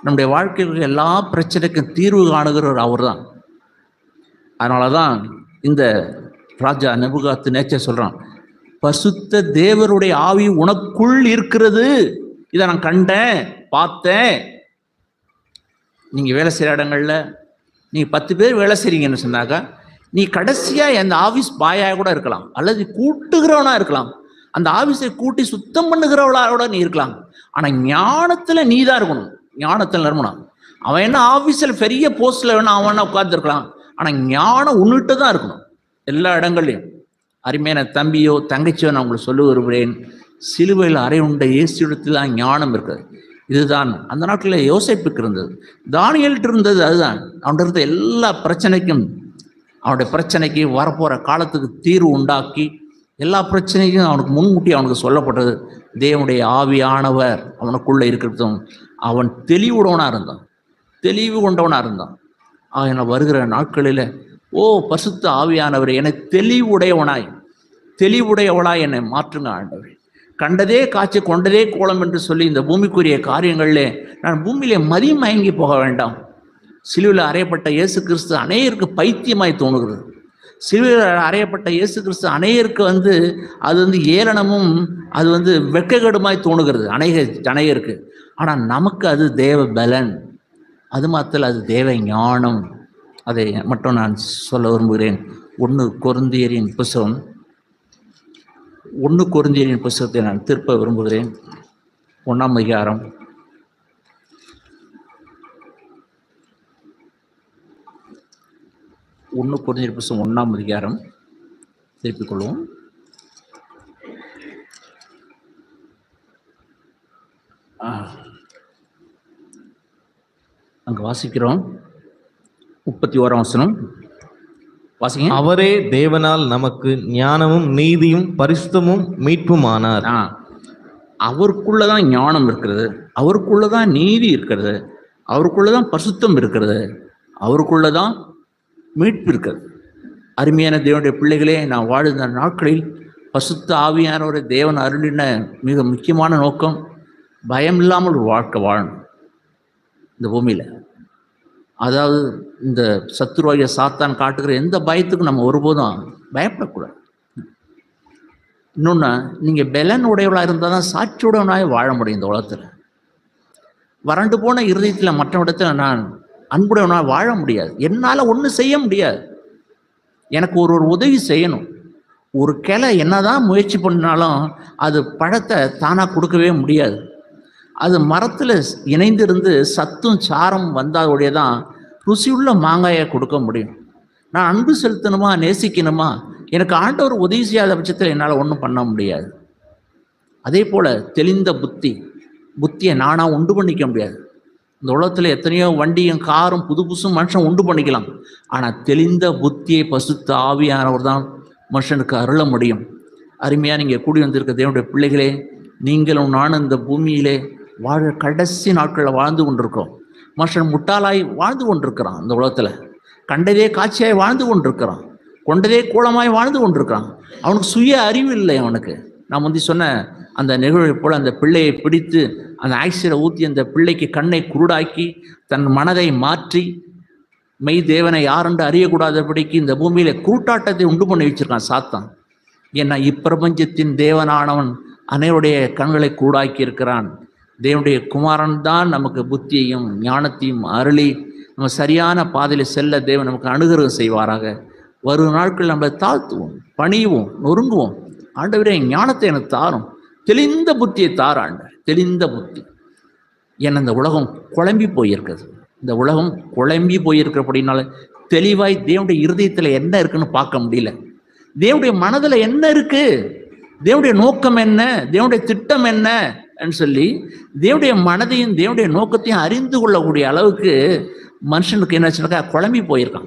நம்முடைய வாழ்க்கையில் இருக்கிற எல்லா பிரச்சனைக்கும் தீர்வு காணுகிறவர் அவர்தான் அதனால தான் இந்த ராஜா நெபுகாத்து நேச்சர் சொல்றான் பசுத்த தேவருடைய ஆவி உனக்குள் இருக்கிறது இதை நான் கண்டேன் பார்த்தேன் நீங்க வேலை செய்கிற இடங்கள்ல நீங்க பத்து பேர் வேலை செய்றீங்கன்னு சொன்னாக்கா நீ கடைசியா அந்த ஆபீஸ் பாயாக கூட இருக்கலாம் அல்லது கூட்டுகிறவனா இருக்கலாம் அந்த ஆபீஸை கூட்டி சுத்தம் பண்ணுகிறவளா கூட நீ இருக்கலாம் ஆனா ஞானத்துல நீ தான் இருக்கணும் ஞானத்துல நிறுவனம் அவன் என்ன ஆபீஸில் பெரிய போஸ்ட்ல வேணா அவன் வேணா உட்கார்ந்துருக்கலாம் ஆனா ஞானம் உன்னிட்டு தான் இருக்கணும் எல்லா இடங்கள்லையும் அருமையான தம்பியோ தங்கச்சியோ நான் உங்களுக்கு சொல்ல விரும்புகிறேன் சிலுவையில் அறை உண்ட இயேசுடத்தில் தான் ஞானம் இருக்குது இதுதான் அந்த நாட்டில் யோசிப்புக்கு இருந்தது தானியல்கிட்ட இருந்தது அதுதான் அவன்கிட்ட இருந்த எல்லா பிரச்சனைக்கும் அவனுடைய பிரச்சனைக்கு வரப்போகிற காலத்துக்கு தீர்வு உண்டாக்கி எல்லா பிரச்சனைக்கும் அவனுக்கு முன்கூட்டி அவனுக்கு சொல்லப்பட்டது தேவனுடைய ஆவியானவர் அவனுக்குள்ளே இருக்கிறதும் அவன் தெளிவுடவனாக இருந்தான் தெளிவு கொண்டவனாக இருந்தான் ஆகின வருகிற நாட்களில் ஓ பசுத்த ஆவியானவர் என்னை தெளிவுடையவனாய் தெளிவுடையவளாய் என்னை மாற்றுங்க ஆண்டவர் கண்டதே காட்சி கொண்டதே கோலம் என்று சொல்லி இந்த பூமிக்குரிய காரியங்களிலே நான் பூமியிலே மதிமயங்கி போக வேண்டாம் சிலுவையில் அறையப்பட்ட இயேசு கிறிஸ்து அநேகருக்கு பைத்தியமாய் தோணுகிறது சிலுவையில் அறையப்பட்ட இயேசு கிறிஸ்து அநேகருக்கு வந்து அது வந்து ஏளனமும் அது வந்து வெட்ககேடுமாய் தோணுகிறது அநேக அநேகருக்கு ஆனால் நமக்கு அது தேவ பலன் அது மாத்திரம் அது தேவ ஞானம் அதை மட்டும் நான் சொல்ல விரும்புகிறேன் ஒன்று கொருந்தியரின் புஸ்தகம் ஒன்று கொருந்தியரின் புஸ்தகத்தை நான் திருப்ப விரும்புகிறேன் ஒன்றாம் அதிகாரம் ஒன்று கொருந்தியர் புஸ்தகம் ஒன்றாம் அதிகாரம் திருப்பிக் கொள்வோம் ஆ. அங்க வாசிக்கிறோம் முப்பத்தி ஓராம் வசனம் வாசிங்க அவரே தேவனால் நமக்கு ஞானமும் நீதியும் பரிசுத்தமும் மீட்புமானார் ஆ அவருக்குள்ளதான் ஞானம் இருக்கிறது அவருக்குள்ளதான் நீதி இருக்கிறது அவருக்குள்ளதான் பரிசுத்தம் இருக்கிறது அவருக்குள்ளதான் மீட்பு இருக்கிறது அருமையான தேவனுடைய பிள்ளைகளே நான் வாழ்ந்த நாட்களில் பசுத்த ஆவியானவரை தேவன் அருளின மிக முக்கியமான நோக்கம் பயம் இல்லாமல் ஒரு வாழ்க்கை வாழணும் இந்த பூமியில் அதாவது இந்த சத்துருவாகிய சாத்தான் காட்டுகிற எந்த பயத்துக்கும் நம்ம ஒருபோதும் பயப்படக்கூடாது இன்னொன்று நீங்கள் பெலன் உடையவளாக இருந்தால் தான் சாட்சியுடனாய் வாழ முடியும் இந்த உலகத்தில் வறண்டு போன இருதயத்தில் மற்றவிடத்தில் நான் அன்புடையவனாக வாழ முடியாது என்னால் ஒன்றும் செய்ய முடியாது எனக்கு ஒரு ஒரு உதவி செய்யணும் ஒரு கிளை என்னதான் முயற்சி பண்ணாலும் அது பழத்தை தானாக கொடுக்கவே முடியாது அது மரத்தில் இணைந்திருந்து சத்தும் சாரம் வந்தாலுடைய தான் ருசியுள்ள மாங்காயை கொடுக்க முடியும் நான் அன்பு செலுத்தணுமா நேசிக்கணுமா எனக்கு ஆண்டவர் உதவி செய்யாத பட்சத்தில் என்னால் ஒன்றும் பண்ண முடியாது அதே போல் தெளிந்த புத்தி புத்தியை நானாக உண்டு பண்ணிக்க முடியாது இந்த உலகத்தில் எத்தனையோ வண்டியும் காரும் புது புதுசும் மனுஷன் உண்டு பண்ணிக்கலாம் ஆனால் தெளிந்த புத்தியை பசுத்த ஆவியானவர் தான் மனுஷனுக்கு அருள முடியும் அருமையாக நீங்கள் கூடி வந்திருக்க தேவனுடைய பிள்ளைகளே நீங்களும் நானும் இந்த பூமியிலே வாழ கடைசி நாட்களில் வாழ்ந்து கொண்டிருக்கோம் மனுஷன் முட்டாளாய் வாழ்ந்து கொண்டிருக்கிறான் இந்த உலகத்தில் கண்டதே காட்சியாய் வாழ்ந்து கொண்டிருக்கிறான் கொண்டதே கூலமாய் வாழ்ந்து கொண்டிருக்கிறான் அவனுக்கு சுய அறிவு இல்லை அவனுக்கு நான் முந்தி சொன்ன அந்த நிகழ்வை போல அந்த பிள்ளையை பிடித்து அந்த ஆக்சிடை ஊற்றி அந்த பிள்ளைக்கு கண்ணை குருடாக்கி தன் மனதை மாற்றி மெய் தேவனை யாரென்று அறியக்கூடாதபடிக்கு இந்த பூமியில குருட்டாட்டத்தை உண்டு பண்ணி வச்சிருக்கான் சாத்தான் ஏன்னா இப்பிரபஞ்சத்தின் தேவனானவன் அனைவருடைய கண்களை கூடாக்கி இருக்கிறான் தேவனுடைய குமாரன் தான் நமக்கு புத்தியையும் ஞானத்தையும் அருளி நம்ம சரியான பாதையில் செல்ல தேவன் நமக்கு அனுகிரகம் செய்வாராக வரும் நாட்கள் நம்ம தாழ்த்துவோம் பணியுவோம் நொறுங்குவோம் ஆண்டவரே ஞானத்தை எனக்கு தாரும் தெளிந்த புத்தியை தார ஆண்டவர் தெளிந்த புத்தி ஏன்னா இந்த உலகம் குழம்பி போயிருக்குது இந்த உலகம் குழம்பி போயிருக்கிறபடினால தெளிவாய் தேவனுடைய இருதயத்தில் என்ன இருக்குன்னு பார்க்க முடியல தேவனுடைய மனதில் என்ன இருக்கு தேவனுடைய நோக்கம் என்ன தேவனுடைய திட்டம் என்ன ன்னு சொல்லி தேவனுடைய மனதையும் தேவனுடைய நோக்கத்தையும் அறிந்து கொள்ளக்கூடிய அளவுக்கு மனுஷனுக்கு என்னாச்சுனாக்கா குழம்பி போயிருக்கான்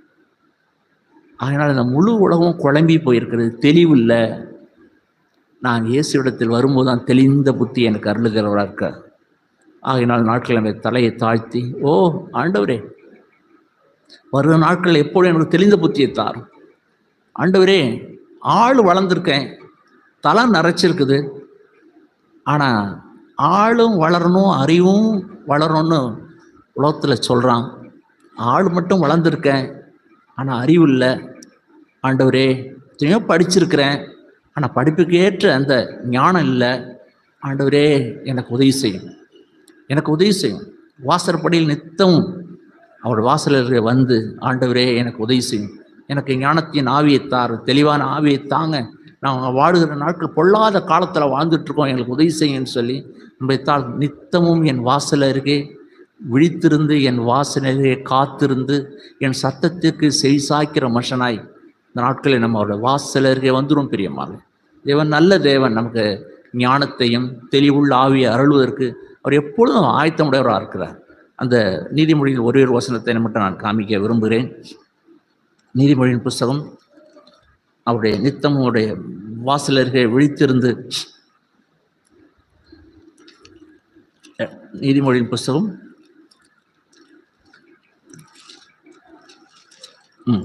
அதனால் இந்த முழு உலகம் குழம்பி போயிருக்கிறது தெளிவு இல்லை நான் இயேசு இடத்தில் வரும்போது தான் தெளிந்த புத்தி எனக்கு அருளுகிறவராக இருக்க ஆகையினால் நாட்கிழமை தலையை தாழ்த்தி ஓ ஆண்டவரே வருகிற நாட்கள் எப்பொழுதும் எனக்கு தெளிந்த புத்தியை தாரும் ஆண்டவரே ஆள் வளர்ந்துருக்கேன் தலை நரைச்சிருக்குது ஆனால் ஆளும் வளரணும் அறிவும் வளரணும்னு உலகத்தில் சொல்கிறான் ஆள் மட்டும் வளர்ந்துருக்கேன் ஆனால் அறிவு இல்லை ஆண்டவரே எத்தனையோ படிச்சிருக்கிறேன் ஆனால் படிப்புக்கு ஏற்ற அந்த ஞானம் இல்லை ஆண்டவரே எனக்கு உதவி செய்யும் எனக்கு உதவி செய்யும் வாசற்படியில் நித்தமும் அவர் வாசலர்கள் வந்து ஆண்டவரே எனக்கு உதவி செய்யும் எனக்கு ஞானத்தின் ஆவியை தார் தெளிவான ஆவியை தாங்க நாங்கள் வாழுகிற நாட்கள் பொல்லாத காலத்தில் வாழ்ந்துட்டு இருக்கோம் எங்களுக்கு உதவி செய்யுன்னு சொல்லி நம்மைத்தால் நித்தமும் என் வாசல் அருகே விழித்திருந்து என் வாசனையை காத்திருந்து என் சத்தத்திற்கு செவி சாய்க்கிற மனுஷனாய் இந்த நாட்களில் நம்ம அவரோட வாசல் அருகே வந்துடும் பிரியமாக தேவன் நல்ல தேவன் நமக்கு ஞானத்தையும் தெளிவுள்ள ஆவியை அருள்வதற்கு அவர் எப்பொழுதும் ஆயத்தமுடையவராக இருக்கிறார் அந்த நீதிமொழியில் ஒரே ஒரு வசனத்தை மட்டும் நான் காமிக்க விரும்புகிறேன் நீதிமொழியின் புஸ்தகம் அவருடைய நித்தம் அவருடைய வாசல் அருகே விழித்திருந்து அஹ், நீதிமொழியின் புஸ்தகம் ம்.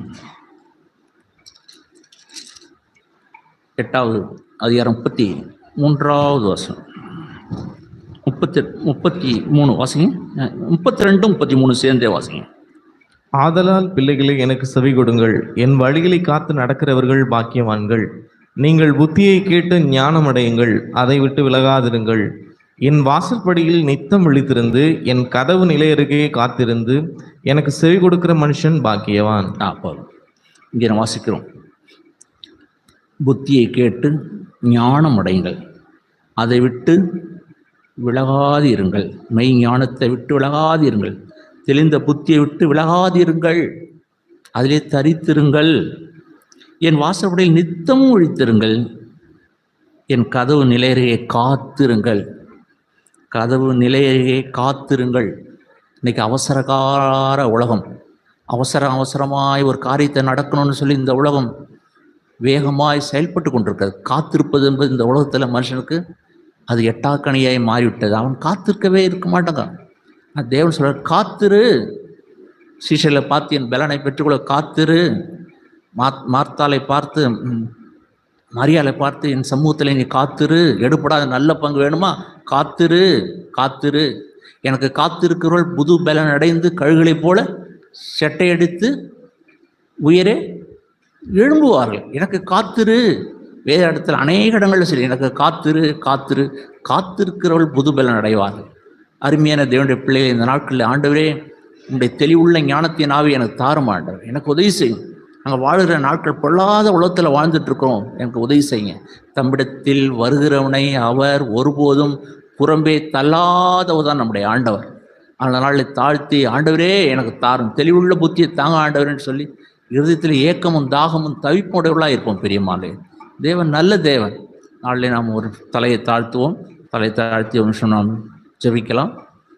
எட்டாவது அதிகாரம் முப்பத்தி மூன்றாவது வசனம் முப்பத்தி முப்பத்தி மூணு வாசிங்க அஹ், முப்பத்தி ரெண்டு முப்பத்தி மூணு சேர்ந்தே வாசிங்க ஆதலால் பிள்ளைகளை எனக்கு செவி கொடுங்கள் என் வழிகளை காத்து நடக்கிறவர்கள் பாக்கியவான்கள் நீங்கள் புத்தியை கேட்டு ஞானம் அடையுங்கள் அதை விட்டு விலகாதிருங்கள் என் வாசற்படியில் நித்தம் விழித்திருந்து என் கதவு நிலையருகே காத்திருந்து எனக்கு செவி கொடுக்கிற மனுஷன் பாக்கியவான் ஆ போதும் இங்கே நம்ம வாசிக்கிறோம் புத்தியை கேட்டு ஞானம் அடையுங்கள் அதை விட்டு விலகாதிருங்கள் மெய் ஞானத்தை விட்டு விலகாதிருங்கள் தெளிந்த புத்தியை விட்டு விலகாதிருங்கள் அதிலே தரித்திருங்கள் என் வாசப்படையில் நித்தமும் ஒழித்திருங்கள் என் கதவு நிலையறையை காத்திருங்கள் கதவு நிலையறையை காத்திருங்கள் இன்னைக்கு அவசரகார உலகம் அவசர அவசரமாய் ஒரு காரியத்தை நடக்கணும்னு சொல்லி இந்த உலகம் வேகமாய் செயல்பட்டு கொண்டிருக்கிறது காத்திருப்பது என்பது இந்த உலகத்தில் மனுஷனுக்கு அது எட்டாக்கணியாய் மாறிவிட்டது அவன் காத்திருக்கவே இருக்க மாட்டாங்க நான் தேவன் சொல்ற காத்திரு சீஷலை பார்த்து என் பலனை பெற்றுக்கொள்ள காத்திரு மாத் மார்த்தாலை பார்த்து ம், மரியாதை பார்த்து என் சமூகத்தில் நீ காத்திரு எடுபடாத நல்ல பங்கு வேணுமா காத்திரு காத்திரு எனக்கு காத்திருக்கிறவர்கள் புது பலன் அடைந்து கழுகளைப் போல செட்டையடித்து உயரே எழும்புவார்கள் எனக்கு காத்திரு வேத இடத்துல அநேக இடங்களில் சரி எனக்கு காத்திரு காத்திரு காத்திருக்கிறவள் புது பலன் அடைவார்கள் அருமையான தேவனுடைய பிள்ளைகள் இந்த நாட்களில் ஆண்டவரே உங்களுடைய தெளிவுள்ள ஞானத்தின் ஆவி எனக்கு தாரும் ஆண்டவர் எனக்கு உதவி செய்யும் நாங்கள் வாழுகிற நாட்கள் பொல்லாத உலகத்தில் வாழ்ந்துட்டு இருக்கோம் எனக்கு உதவி செய்யுங்க தம்மிடத்தில் வருகிறவனை அவர் ஒருபோதும் புறம்பே தள்ளாதவர் தான் நம்முடைய ஆண்டவர் அந்த நாளில் தாழ்த்தி ஆண்டவரே எனக்கு தாரும் தெளிவுள்ள புத்தியை தாங்க ஆண்டவர்னு சொல்லி இருதயத்தில் ஏக்கமும் தாகமும் தவிப்புடையவர்களாக இருப்போம் பெரியம்மாளே தேவன் நல்ல தேவன் நாளில் நாம் ஒரு தலையை தாழ்த்துவோம் தலை தாழ்த்தி ஒரு நிமிஷம் நாம் ஜெபிக்கலாம்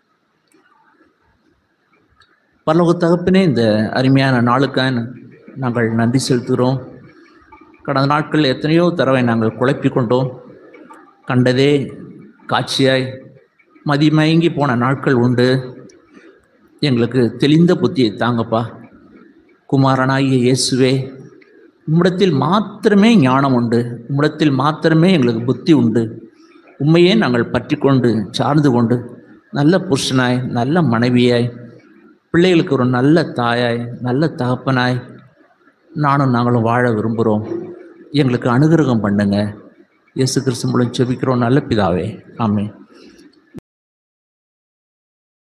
பரலோக தகப்பினே இந்த அருமையான நாளுக்காக நாங்கள் நன்றி செலுத்துகிறோம் கடந்த நாட்களில் எத்தனையோ தடவை நாங்கள் குழப்பிக் கொண்டோம் கண்டதே காட்சியாய் மதிமயங்கி போன நாட்கள் உண்டு எங்களுக்கு தெளிந்த புத்தியை தாங்கப்பா குமாரனாகிய இயேசுவே உம்மிடத்தில் மாத்திரமே ஞானம் உண்டு உம்மிடத்தில் மாத்திரமே எங்களுக்கு புத்தி உண்டு உண்மையே நாங்கள் பற்றி கொண்டு சார்ந்து கொண்டு நல்ல புருஷனாய் நல்ல மனைவியாய் பிள்ளைகளுக்கு ஒரு நல்ல தாயாய் நல்ல தகப்பனாய் நானும் நாங்களும் வாழ விரும்புகிறோம் எங்களுக்கு அனுகிரகம் பண்ணுங்க இயேசு கிறிஸ்து மூலம் செபிக்கிறோம் நல்ல பிதாவே ஆமென்